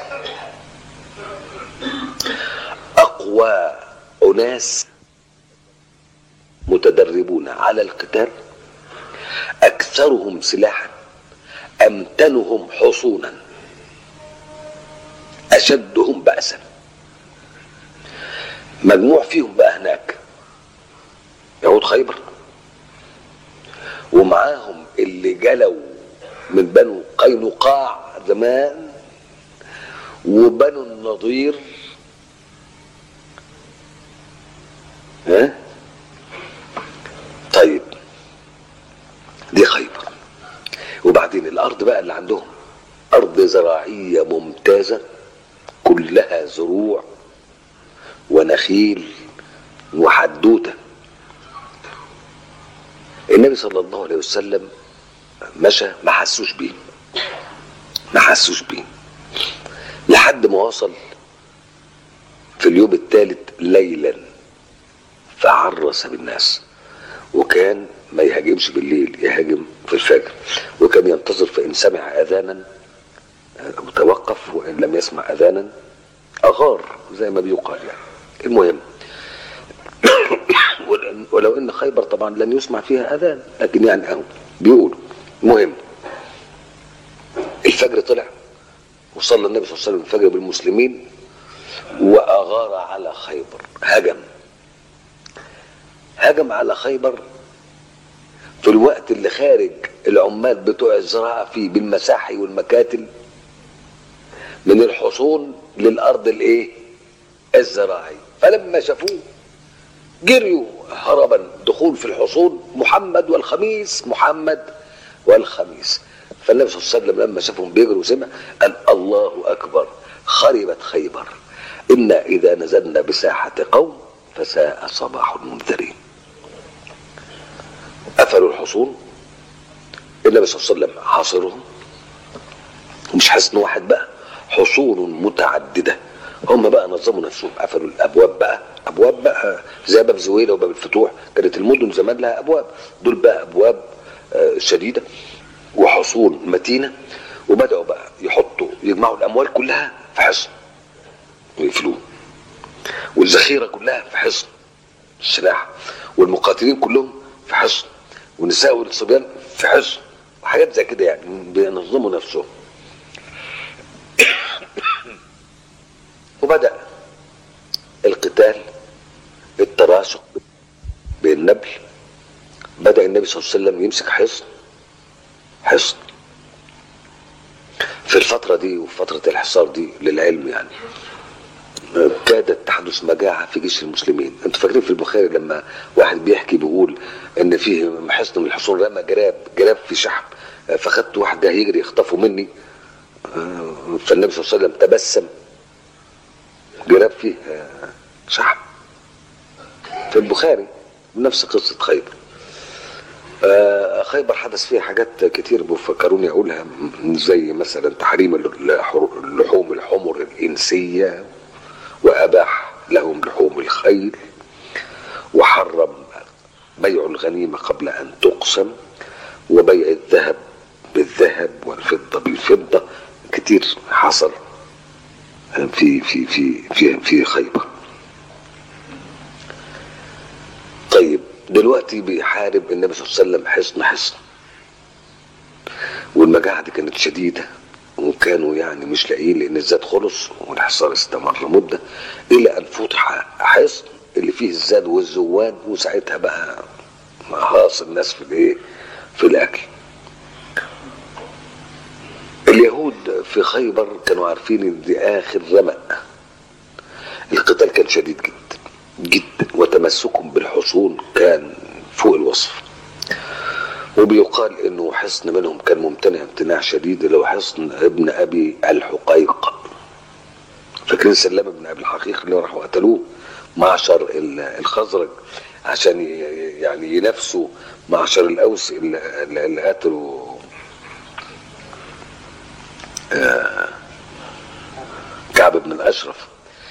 اقوى اناس متدربون على القتال اكثرهم سلاحا امتنهم حصونا اشدهم باسا مجموع فيهم بقى هناك يهود خيبر ومعاهم اللي جلوا من بنو قينقاع زمان وبنو النضير ها طيب دي خيبر وبعدين الارض بقى اللي عندهم ارض زراعيه ممتازه كلها زروع ونخيل وحدوته النبي صلى الله عليه وسلم مشى ما حسوش بيه ما حسوش بيه لحد ما وصل في اليوم الثالث ليلا فعرس بالناس وكان ما يهاجمش بالليل يهاجم في الفجر وكان ينتظر فإن سمع أذانا توقف وإن لم يسمع أذانا أغار زي ما بيقال يعني المهم ولو ان خيبر طبعا لم يسمع فيها اذان لكن يعني اهو بيقولوا المهم الفجر طلع وصلى النبي صلى الله عليه وسلم الفجر بالمسلمين واغار على خيبر هجم هجم على خيبر في الوقت اللي خارج العمال بتوع الزراعه فيه بالمساحي والمكاتل من الحصون للارض الايه الزراعي فلما شافوه جريوا هربا دخول في الحصون محمد والخميس محمد والخميس فالنبي صلى الله عليه وسلم لما شافهم بيجروا وسمع قال الله اكبر خربت خيبر انا اذا نزلنا بساحه قوم فساء صباح المنذرين قفلوا الحصون النبي صلى الله عليه وسلم حاصرهم مش حصن واحد بقى حصون متعدده هم بقى نظموا نفسهم قفلوا الابواب بقى ابواب بقى زي باب زويله وباب الفتوح كانت المدن زمان لها ابواب دول بقى ابواب شديده وحصون متينه وبداوا بقى يحطوا يجمعوا الاموال كلها في حصن ويقفلوه والذخيره كلها في حصن السلاح والمقاتلين كلهم في حصن والنساء والصبيان في حصن وحاجات زي كده يعني بينظموا نفسهم وبدأ القتال التراشق بالنبل بدأ النبي صلى الله عليه وسلم يمسك حصن حصن في الفترة دي وفي فترة الحصار دي للعلم يعني كادت تحدث مجاعة في جيش المسلمين انتوا فاكرين في البخاري لما واحد بيحكي بيقول ان فيه حصن من الحصون رمى جراب جراب في شحم فخدت واحد هيجري يخطفه مني فالنبي صلى الله عليه وسلم تبسم جراب فيه شحم في البخاري نفس قصة خيبر خيبر حدث فيها حاجات كتير بيفكروني اقولها زي مثلا تحريم اللحوم الحمر الانسيه واباح لهم لحوم الخيل وحرم بيع الغنيمه قبل ان تقسم وبيع الذهب بالذهب والفضه بالفضه كتير حصل في في في في في خيبر طيب دلوقتي بيحارب النبي صلى الله عليه وسلم حصن حصن والمجاعة دي كانت شديدة وكانوا يعني مش لاقيين لان الزاد خلص والحصار استمر مده الى ان فتح حصن اللي فيه الزاد والزواد وساعتها بقى هاص الناس في الايه في الاكل اليهود في خيبر كانوا عارفين ان دي اخر رمق القتال كان شديد جدا جدا وتمسكهم بالحصون كان فوق الوصف وبيقال انه حصن منهم كان ممتنع امتناع شديد اللي هو حصن ابن ابي الحقيق فاكرين سلام ابن ابي الحقيق اللي راحوا قتلوه معشر ال- الخزرج عشان ي- يعني ينافسوا معشر الاوس اللي, اللي اللي قتلوا آه، كعب بن الاشرف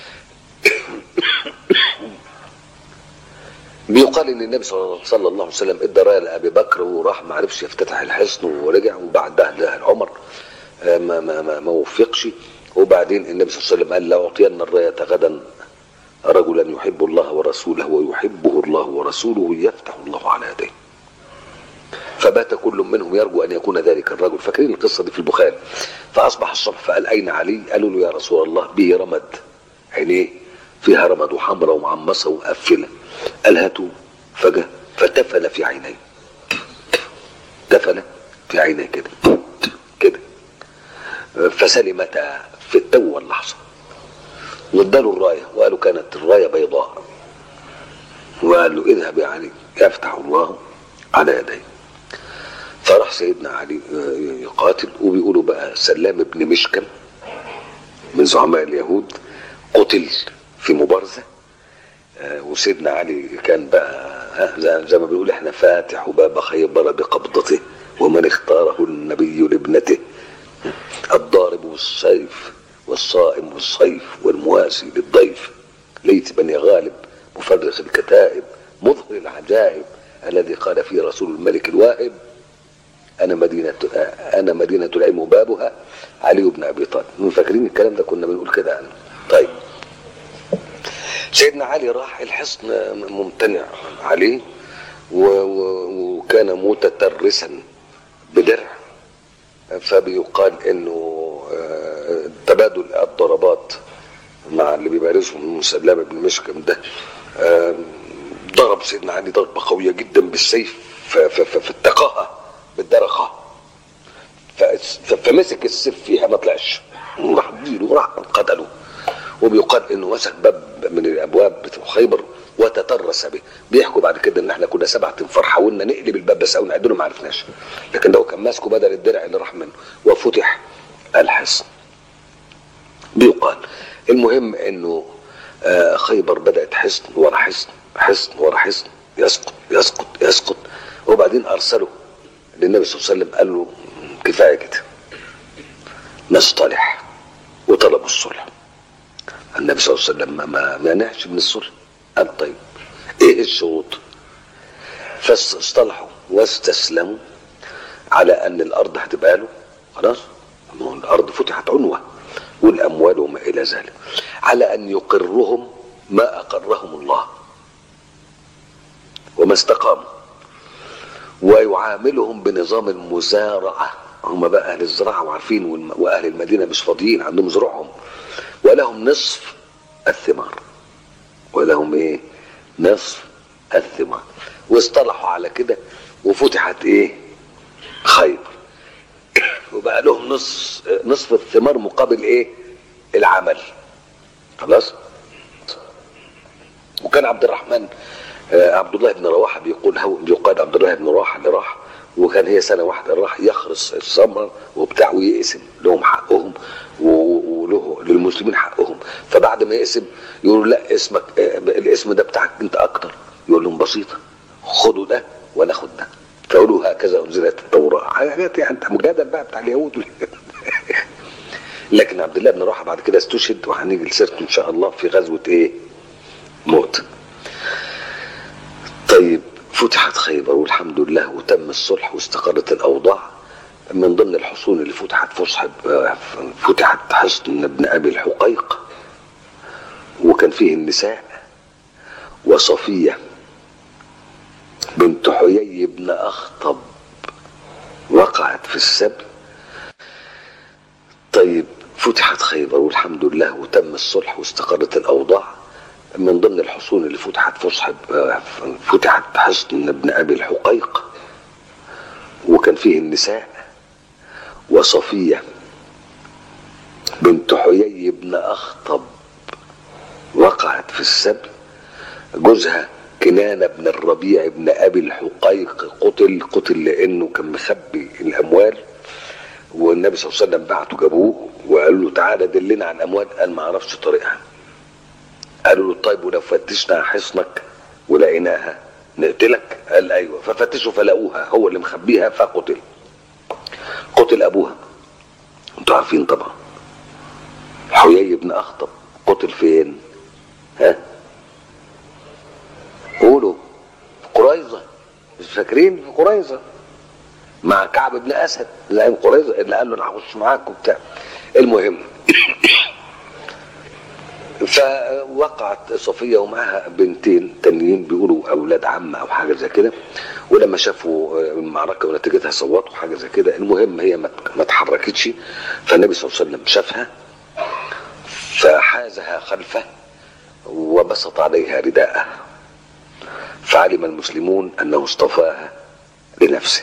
بيقال ان النبي صلى صلى الله عليه وسلم ادى رايه لابي بكر وراح ما عرفش يفتتح الحصن ورجع وبعدها ده عمر آه، ما ما ما, ما وفقش وبعدين النبي صلى الله عليه وسلم قال لاعطين الرايه غدا رجلا يحب الله ورسوله ويحبه الله ورسوله يفتح الله على يديه فبات كل منهم يرجو ان يكون ذلك الرجل فاكرين القصه دي في البخاري فاصبح الصبح فقال اين علي قالوا له يا رسول الله به رمد عينيه فيها رمد وحمرة ومعمصه ومقفله قال هاتوا فجاه فتفل في عينيه تفل في عينيه كده كده فسلمتا في التو واللحظه واداله الرايه وقالوا كانت الرايه بيضاء وقال له اذهب يا علي يفتح الله على يديه فراح سيدنا علي آه، يقاتل وبيقولوا بقى سلام بن مشكم من زعماء اليهود قتل في مبارزة آه، وسيدنا علي كان بقى ها، زي- زي ما بنقول احنا فاتح باب خيبر بقبضته ومن اختاره النبي لابنته الضارب بالسيف والصائم بالصيف والمواسي للضيف ليت بني غالب مفرخ الكتائب مظهر العجائب الذي قال فيه رسول الملك الواهب انا مدينه انا مدينه العلم بابها علي بن ابي طالب فاكرين الكلام ده كنا بنقول كده يعني. طيب سيدنا علي راح الحصن ممتنع عليه و- و- وكان متترسا بدرع فبيقال انه آه، تبادل الضربات مع اللي بيمارسهم مسلم بن مشكم ده آه، ضرب سيدنا علي ضربه قويه جدا بالسيف ف- ف- ف- فاتقاها بالدرقه ف- ف- فمسك السيف فيها ما طلعش وراح اديله وراح قتله وبيقال انه مسك باب من الابواب بتاع خيبر وتترس به بيحكوا بعد كده ان احنا كنا سبعة تنفار حاولنا نقلب الباب بس او نعدله ما عرفناش لكن لو كان ماسكه بدل الدرع اللي راح منه وفتح الحصن بيقال المهم انه آه، خيبر بدات حصن ورا حصن حصن ورا حصن يسقط يسقط يسقط وبعدين ارسله للنبي صلى الله عليه وسلم قال له كفايه كده نصطلح وطلبوا الصلح النبي صلى الله عليه وسلم ما- ما مانعش من الصلح قال طيب ايه الشروط فاصطلحوا واستسلموا على ان الارض هتبقى له خلاص ما هو الارض فتحت عنوه والاموال وما الى ذلك على ان يقرهم ما اقرهم الله وما استقاموا ويعاملهم بنظام المزارعه هم بقى اهل الزراعه وعارفين والم- واهل المدينه مش فاضيين عندهم زروعهم ولهم نصف الثمار ولهم ايه نصف الثمار واصطلحوا على كده وفتحت ايه خيبر وبقى لهم نصف نصف الثمار مقابل ايه العمل خلاص وكان عبد الرحمن آه، عبد الله بن رواحه بيقول هو بيقال عبد الله بن رواحه اللي راح وكان هي سنه واحده راح يخرس الثمر وبتاع ويقسم لهم حقهم و- وله للمسلمين حقهم فبعد ما يقسم يقول لا اسمك آه، الاسم ده بتاعك انت اكتر يقول لهم بسيطه خدوا ده وناخد ده فقولوا هكذا انزلت التوراه حاجات يعني انت مجادل بقى بتاع اليهود لكن عبد الله بن رواحه بعد كده استشهد وهنيجي لسيرته ان شاء الله في غزوه ايه؟ موت. طيب فتحت خيبر والحمد لله وتم الصلح واستقرت الاوضاع من ضمن الحصون اللي فتحت فصحب فتحت حصن ابن ابي الحقيق وكان فيه النساء وصفيه بنت حيي بن اخطب وقعت في السبي طيب فتحت خيبر والحمد لله وتم الصلح واستقرت الاوضاع من ضمن الحصون اللي فتحت فصحب فتحت حصن ابن ابي الحقيق وكان فيه النساء وصفيه بنت حيي بن اخطب وقعت في السبي جوزها كنانة بن الربيع بن أبي الحقيق قتل قتل لأنه كان مخبي الأموال والنبي صلى الله عليه وسلم بعته جابوه وقالوا له تعالى دلنا عن الأموال قال ما أعرفش طريقها قالوا له طيب ولو فتشنا حصنك ولقيناها نقتلك قال أيوه ففتشوا فلقوها هو اللي مخبيها فقتل قتل أبوها انتوا عارفين طبعا حيي بن أخطب قتل فين ها قولوا في قريظة مش فاكرين في قريظة مع كعب بن أسد زعيم قريظة اللي قال له أنا هخش معاك وبتاع المهم فوقعت صفية ومعها بنتين تانيين بيقولوا أولاد عم أو حاجة زي كده ولما شافوا المعركة ونتيجتها صوتوا حاجة زي كده المهم هي ما اتحركتش فالنبي صلى الله عليه وسلم شافها فحازها خلفه وبسط عليها رداءه فعلم المسلمون انه اصطفاها لنفسه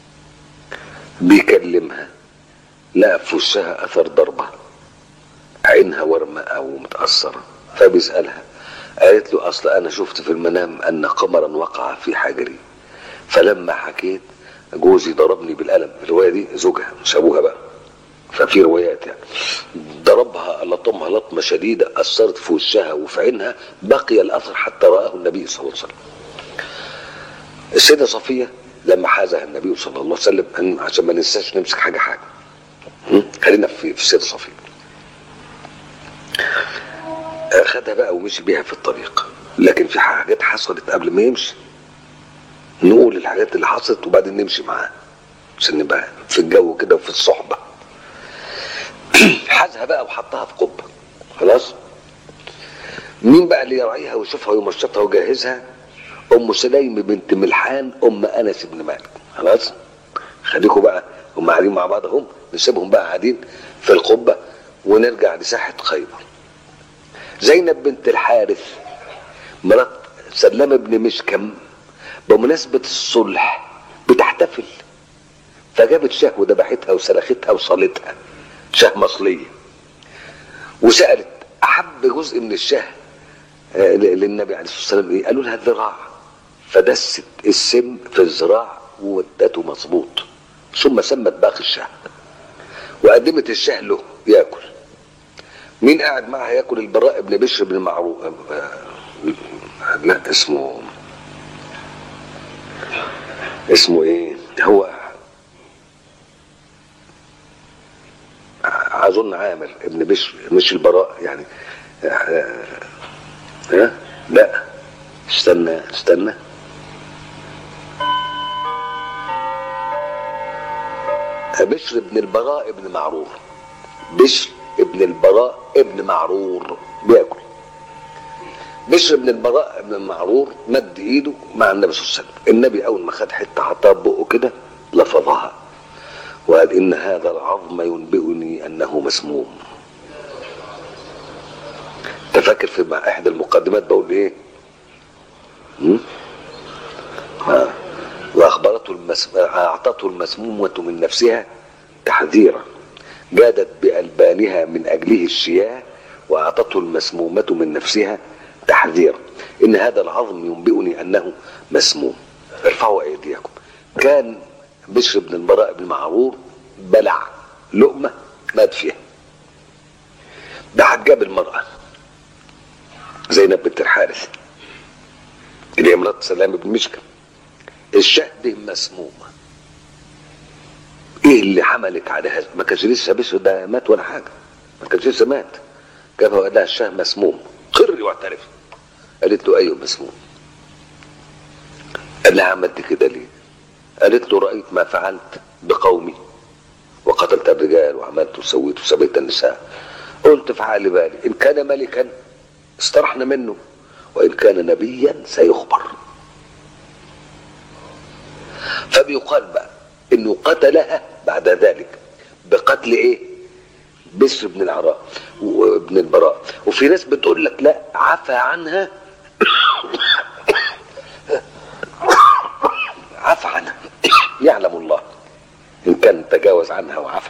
بيكلمها لا في وشها اثر ضربه عينها ورمه او متاثره فبيسالها قالت له اصل انا شفت في المنام ان قمرا وقع في حجري فلما حكيت جوزي ضربني بالقلم الروايه دي زوجها مش ابوها بقى ففي روايات يعني ضربها لطمها لطمه شديده اثرت في وشها وفي عينها بقي الاثر حتى راه النبي صلى الله عليه وسلم. السيده صفيه لما حازها النبي صلى الله عليه وسلم عشان ما ننساش نمسك حاجه حاجه. خلينا في في السيده صفيه. خدها بقى ومشي بيها في الطريق لكن في حاجات حصلت قبل ما يمشي نقول الحاجات اللي حصلت وبعدين نمشي معاها عشان نبقى في الجو كده وفي الصحبه حازها بقى وحطها في قبه خلاص مين بقى اللي يراعيها ويشوفها ويمشطها ويجهزها ام سليم بنت ملحان ام انس بن مالك خلاص خليكم بقى هم قاعدين مع بعض هم نسيبهم بقى قاعدين في القبه ونرجع لساحه خيبر زينب بنت الحارث مرات سلام بن مشكم بمناسبه الصلح بتحتفل فجابت شاه وذبحتها وسلختها وصلتها شاه مصلية وسألت أحب جزء من الشاه للنبي عليه الصلاة والسلام إيه؟ قالوا لها الذراع فدست السم في الذراع وودته مظبوط ثم سمت باقي الشاه وقدمت الشاه له ياكل مين قاعد معها ياكل البراء بن بشر بن معروف لا اسمه اسمه ايه هو اظن عامر ابن بشر مش البراء يعني ها لا استنى استنى بشر ابن البراء ابن معرور بشر ابن البراء ابن معرور بياكل بشر ابن البراء ابن معرور مد ايده مع النبي صلى الله عليه وسلم النبي اول ما خد حته حطها بقه كده لفظها وقال إن هذا العظم ينبئني أنه مسموم تفكر في مع إحدى المقدمات بقول إيه آه. وأخبرته المس... أعطته المسمومة من نفسها تحذيرا جادت بألبانها من أجله الشياه وأعطته المسمومة من نفسها تحذيرا إن هذا العظم ينبئني أنه مسموم ارفعوا أيديكم كان بشر بن البراء بن معرور بلع لقمة مات فيها ده جاب المرأة زينب بنت الحارث اللي هي مرات سلام بن مشكم الشاه دي مسمومة ايه اللي حملك على هذا ما كانش لسه بشر ده مات ولا حاجة ما كانش لسه مات جابها وقال لها الشاه مسموم قري واعترف قالت له ايوه مسموم قال لها عملت كده ليه قالت له رأيت ما فعلت بقومي وقتلت الرجال وعملت وسويت وسبيت النساء قلت في عقل بالي إن كان ملكا استرحنا منه وإن كان نبيا سيخبر فبيقال بقى انه قتلها بعد ذلك بقتل ايه بسر بن العراء وابن البراء وفي ناس بتقول لك لا عفى عنها عفى عنها يعلم الله ان كان تجاوز عنها وعفى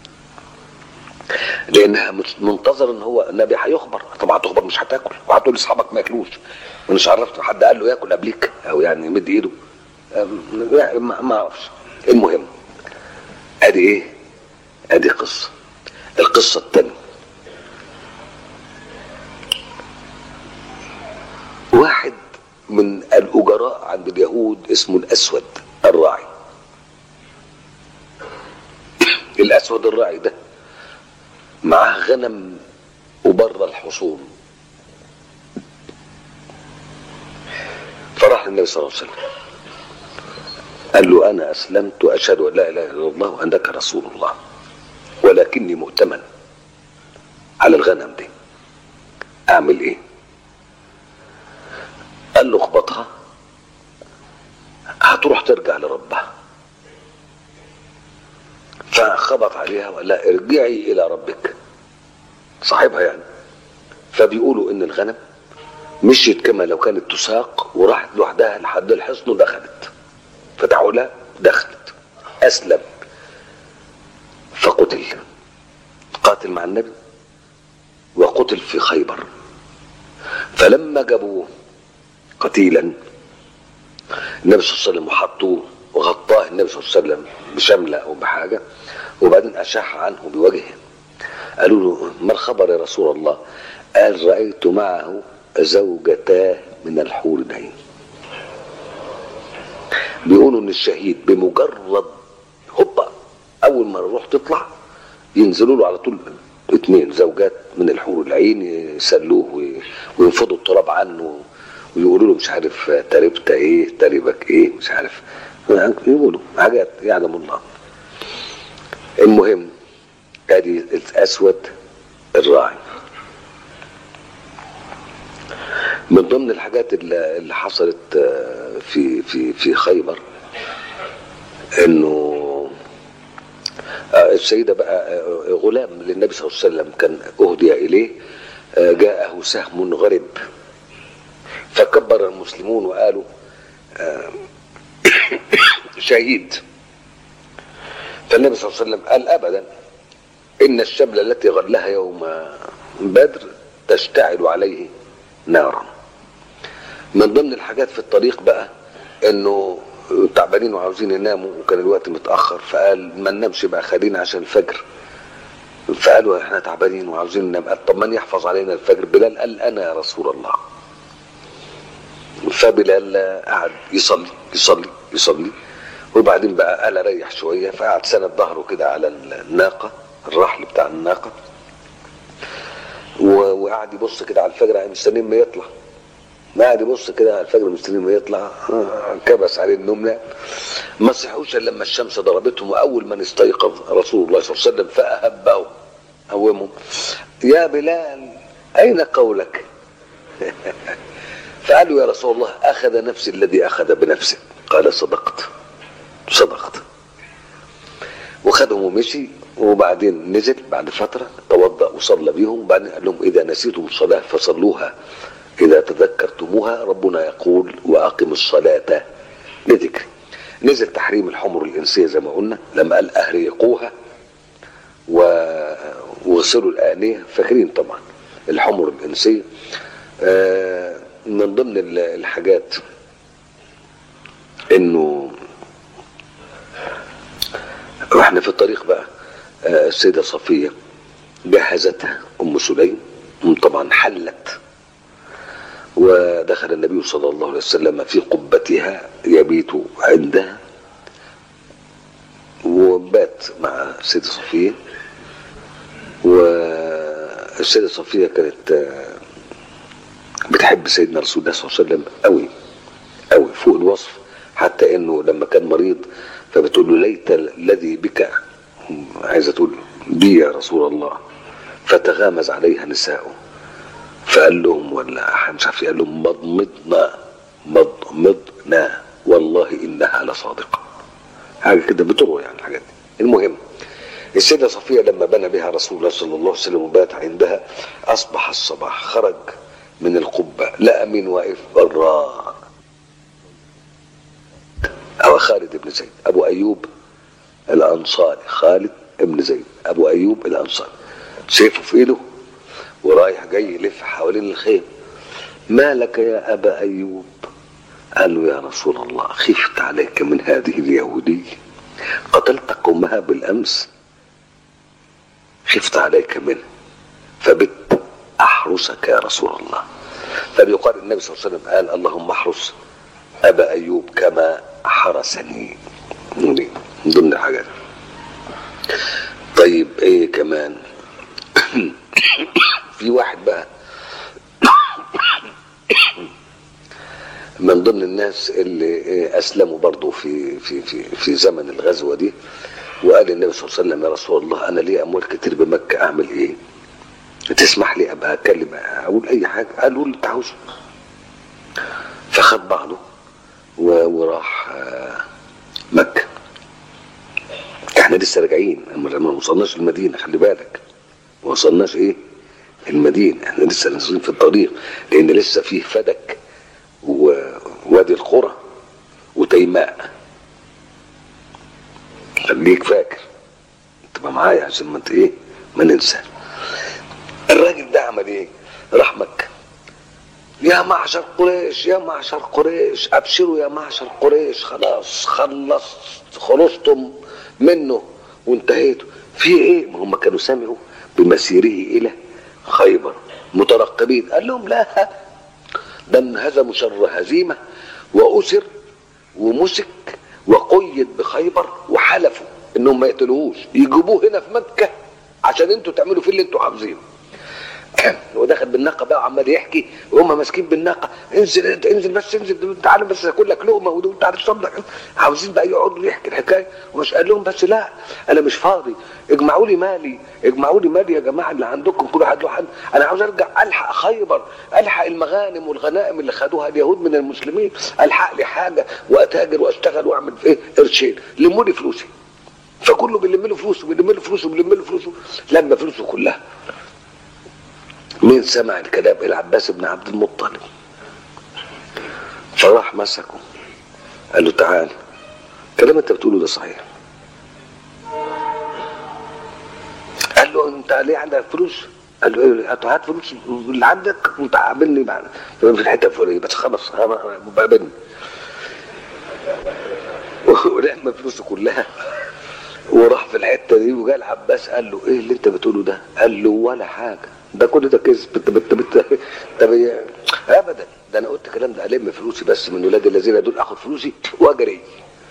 لانها منتظر ان هو النبي هيخبر طبعا هتخبر مش هتاكل وهتقول لاصحابك ما ياكلوش مش عرفت حد قال له ياكل قبليك او يعني يمد ايده ما اعرفش المهم ادي ايه ادي قصه القصه الثانيه واحد من الاجراء عند اليهود اسمه الاسود الراعي الاسود الراعي ده معاه غنم وبره الحصون فراح النبي صلى الله عليه وسلم قال له انا اسلمت واشهد ان لا اله الا الله وانك رسول الله ولكني مؤتمن على الغنم دي اعمل ايه قال له اخبطها هتروح ترجع لربها فخبط عليها وقال لها ارجعي الى ربك صاحبها يعني فبيقولوا ان الغنم مشيت كما لو كانت تساق وراحت لوحدها لحد الحصن ودخلت فتحوا لها دخلت اسلم فقتل قاتل مع النبي وقتل في خيبر فلما جابوه قتيلا النبي صلى الله عليه وسلم وحطوه وغطاه النبي صلى الله عليه وسلم بشمله او بحاجه وبعدين اشاح عنه بوجهه قالوا له ما الخبر يا رسول الله قال رايت معه زوجتاه من الحور العين بيقولوا ان الشهيد بمجرد هوبا اول ما الروح تطلع ينزلوا له على طول اثنين زوجات من الحور العين يسلوه وينفضوا التراب عنه ويقولوا له مش عارف تربت ايه تربك ايه مش عارف يقولوا حاجات يعلم الله المهم ادي الاسود الراعي من ضمن الحاجات اللي حصلت في في في خيبر انه السيدة بقى غلام للنبي صلى الله عليه وسلم كان أهدي إليه جاءه سهم غرب فكبر المسلمون وقالوا شهيد فالنبي صلى الله عليه وسلم قال أبدا إن الشبل التي غلها يوم بدر تشتعل عليه نارا من ضمن الحاجات في الطريق بقى انه تعبانين وعاوزين يناموا وكان الوقت متاخر فقال ما ننامش بقى خلينا عشان الفجر فقالوا احنا تعبانين وعاوزين ننام قال طب من يحفظ علينا الفجر بلال قال انا يا رسول الله فبلال قعد يصلي يصلي يصلي وبعدين بقى قال اريح شويه فقعد سند ظهره كده على الناقه الرحل بتاع الناقه وقعد يبص كده على الفجر مستنيين ما يطلع ما قعد يبص كده على الفجر مستنيين ما يطلع كبس عليه النوم لا ما صحوش الا لما الشمس ضربتهم واول من استيقظ رسول الله صلى الله عليه وسلم فاهبه قومهم يا بلال اين قولك؟ فقالوا يا رسول الله اخذ نفسي الذي اخذ بنفسه قال صدقت صدقت وخدهم ومشي وبعدين نزل بعد فترة توضأ وصلى بيهم وبعدين قال لهم إذا نسيتم الصلاة فصلوها إذا تذكرتموها ربنا يقول وأقم الصلاة لذكري نزل تحريم الحمر الإنسية زي ما قلنا لما قال أهريقوها وغسلوا الآنية فاكرين طبعا الحمر الإنسية من ضمن الحاجات إنه واحنا في الطريق بقى السيدة صفية جهزتها أم سليم طبعا حلت ودخل النبي صلى الله عليه وسلم في قبتها يبيت عندها وبات مع السيدة صفية والسيدة صفية كانت بتحب سيدنا رسول الله صلى الله عليه وسلم قوي قوي فوق الوصف حتى انه لما كان مريض فبتقول له ليت الذي بك عايزه تقول بي يا رسول الله فتغامز عليها نساؤه فقال لهم ولا مش عارف قال لهم مضمضنا مضمضنا والله انها لصادقه حاجه كده بتروى يعني الحاجات دي المهم السيدة صفية لما بنى بها رسول الله صلى الله عليه وسلم وبات عندها أصبح الصباح خرج من القبة لقى مين واقف براء أو خالد بن زيد أبو أيوب الأنصاري خالد بن زيد أبو أيوب الأنصاري سيفه في إيده ورايح جاي يلف حوالين الخيم ما لك يا أبا أيوب قال له يا رسول الله خفت عليك من هذه اليهودية قتلت قومها بالأمس خفت عليك منه فبت أحرسك يا رسول الله فبيقال النبي صلى الله عليه وسلم قال اللهم احرس أبا أيوب كما حرسني من ضمن الحاجات طيب ايه كمان في واحد بقى من ضمن الناس اللي اسلموا برضه في في في في زمن الغزوه دي وقال النبي صلى الله عليه وسلم يا رسول الله انا لي اموال كتير بمكه اعمل ايه؟ تسمح لي ابقى اتكلم اقول اي حاجه قال له اللي انت عاوزه فخد بعضه وراح مكه احنا لسه راجعين ما وصلناش المدينه خلي بالك ما وصلناش ايه المدينه احنا لسه نازلين في الطريق لان لسه فيه فدك ووادي القرى وتيماء خليك فاكر تبقى معايا عشان ما انت ايه ما ننسى الراجل ده عمل ايه راح مكه يا معشر قريش يا معشر قريش ابشروا يا معشر قريش خلاص خلصت خلصتم منه وانتهيتوا في ايه ما هم كانوا سمعوا بمسيره الى خيبر مترقبين قال لهم لا ده انهزموا شر هزيمه واسر ومسك وقيد بخيبر وحلفوا انهم ما يقتلوهوش يجيبوه هنا في مكه عشان انتوا تعملوا فيه اللي انتوا عاوزينه هو داخل بالناقه بقى وعمال يحكي وهم ماسكين بالناقه انزل انزل بس انزل تعالى بس اكل لك لقمه وانت عارف صدق عاوزين بقى يقعدوا يحكي الحكايه ومش قال لهم بس لا انا مش فاضي اجمعوا لي مالي اجمعوا لي مالي يا جماعه اللي عندكم كل واحد له حد انا عاوز ارجع الحق خيبر الحق المغانم والغنائم اللي خدوها اليهود من المسلمين الحق لي حاجه واتاجر واشتغل واعمل ايه قرشين لموا لي فلوسي فكله بيلم له فلوسه بيلم له فلوسه بيلم له فلوسه لما فلوسه كلها مين سمع الكلام العباس بن عبد المطلب فراح مسكه قال له تعال الكلام انت بتقوله ده صحيح قال له انت ليه عندك فلوس قال له ايه هات فلوس اللي عندك وانت قابلني بعد في الحته الفلانيه بس خلاص قابلني ولما فلوسه كلها وراح في الحته دي وجاء العباس قال له ايه اللي انت بتقوله ده؟ قال له ولا حاجه ده كل ده كذب انت بت بت طب ابدا ده انا قلت الكلام ده الم فلوسي بس من ولاد الذين دول اخد فلوسي واجري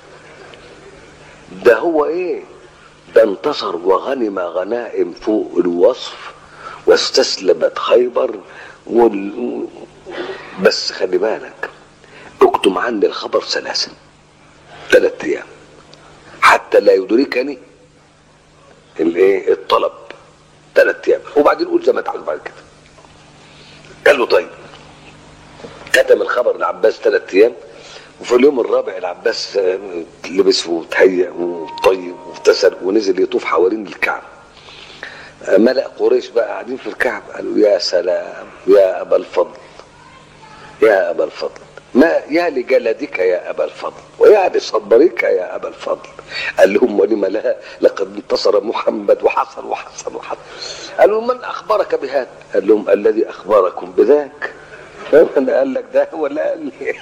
ده هو ايه ده انتصر وغنم غنائم فوق الوصف واستسلمت خيبر وال... بس خلي بالك اكتم عني الخبر ثلاثا ثلاث ايام حتى لا يدركني الايه الطلب ثلاث ايام وبعدين قول زي ما تعال بعد كده قال له طيب كتم الخبر العباس ثلاث ايام وفي اليوم الرابع العباس لبس وتهيأ وطيب وابتسم ونزل يطوف حوالين الكعبة ملأ قريش بقى قاعدين في الكعبة قالوا يا سلام يا أبا الفضل يا أبا الفضل ما يا لجلدك يا أبا الفضل ويا لصبرك يا أبا الفضل قال لهم ولم لا لقد انتصر محمد وحصل وحصل وحصل قالوا من أخبرك بهذا قال لهم الذي أخبركم بذاك أنا قال لك ده ولا قال لي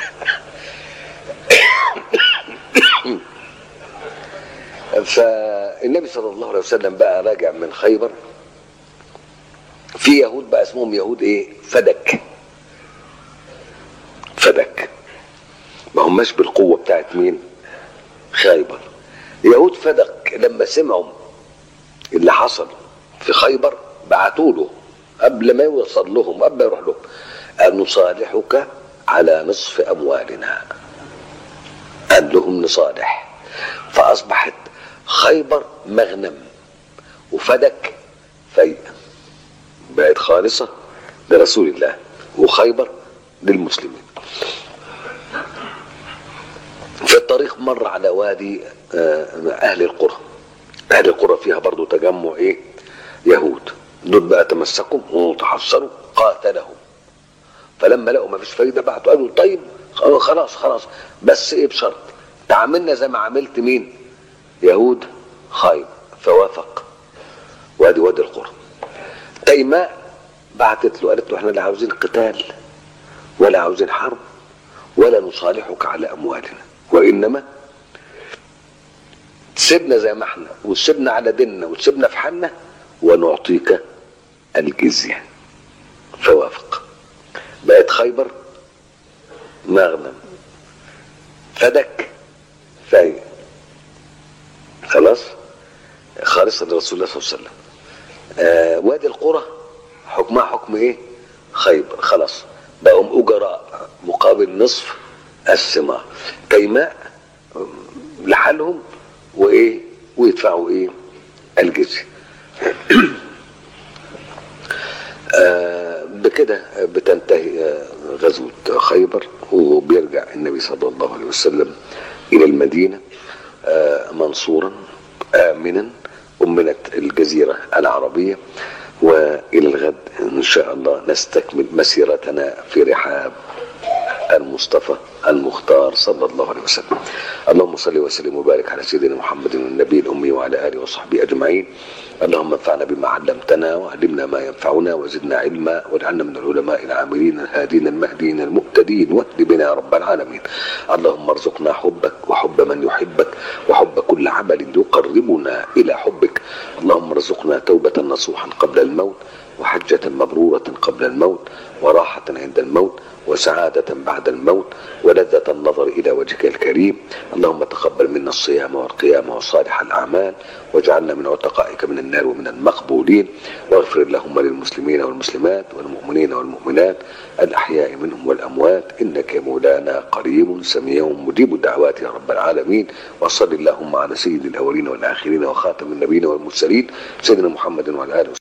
فالنبي صلى الله عليه وسلم بقى راجع من خيبر في يهود بقى اسمهم يهود ايه فدك فدك ما هماش بالقوه بتاعت مين خيبر يهود فدك لما سمعوا اللي حصل في خيبر بعتوا له قبل ما يوصل لهم قبل ما يروح لهم أن نصالحك على نصف أموالنا قال لهم نصالح فأصبحت خيبر مغنم وفدك فيء بقت خالصة لرسول الله وخيبر للمسلمين في الطريق مر على وادي أهل القرى اهل القرى فيها برضو تجمع ايه يهود دول بقى تمسكوا وتحصروا قاتلهم فلما لقوا ما فيش فايده بعتوا قالوا طيب خلاص خلاص بس ايه بشرط تعاملنا زي ما عملت مين يهود خايب فوافق وادي وادي القرى تيماء بعتت له قالت له احنا لا عاوزين قتال ولا عاوزين حرب ولا نصالحك على اموالنا وانما تسيبنا زي ما احنا وتسيبنا على ديننا وتسيبنا في حالنا ونعطيك الجزيه فوافق بقت خيبر مغنم فدك فاي خلاص خالصا لرسول الله صلى الله عليه وسلم آه وادي القرى حكمها حكم ايه خيبر خلاص بقوا اجراء مقابل نصف الثمار تيماء لحالهم وايه ويدفعوا ايه الجزيه آه بكده بتنتهي آه غزوة خيبر وبيرجع النبي صلى الله عليه وسلم إلى المدينة آه منصورا آمنا أمنت الجزيرة العربية وإلى الغد إن شاء الله نستكمل مسيرتنا في رحاب المصطفى المختار صلى الله عليه وسلم اللهم صل وسلم وبارك على سيدنا محمد النبي الأمي وعلى آله وصحبه أجمعين اللهم انفعنا بما علمتنا وعلمنا ما ينفعنا وزدنا علما واجعلنا من العلماء العاملين الهادين المهديين المهتدين واهد بنا يا رب العالمين اللهم ارزقنا حبك وحب من يحبك وحب كل عمل يقربنا الى حبك اللهم ارزقنا توبة نصوحا قبل الموت وحجة مبرورة قبل الموت وراحة عند الموت وسعادة بعد الموت ولذة النظر إلى وجهك الكريم اللهم تقبل منا الصيام والقيام وصالح الأعمال واجعلنا من عتقائك من النار ومن المقبولين واغفر اللهم للمسلمين والمسلمات والمؤمنين والمؤمنات الأحياء منهم والأموات إنك يا مولانا قريب سميع مجيب الدعوات يا رب العالمين وصل اللهم على سيد الأولين والآخرين وخاتم النبيين والمرسلين سيدنا محمد وعلى آله وصحبه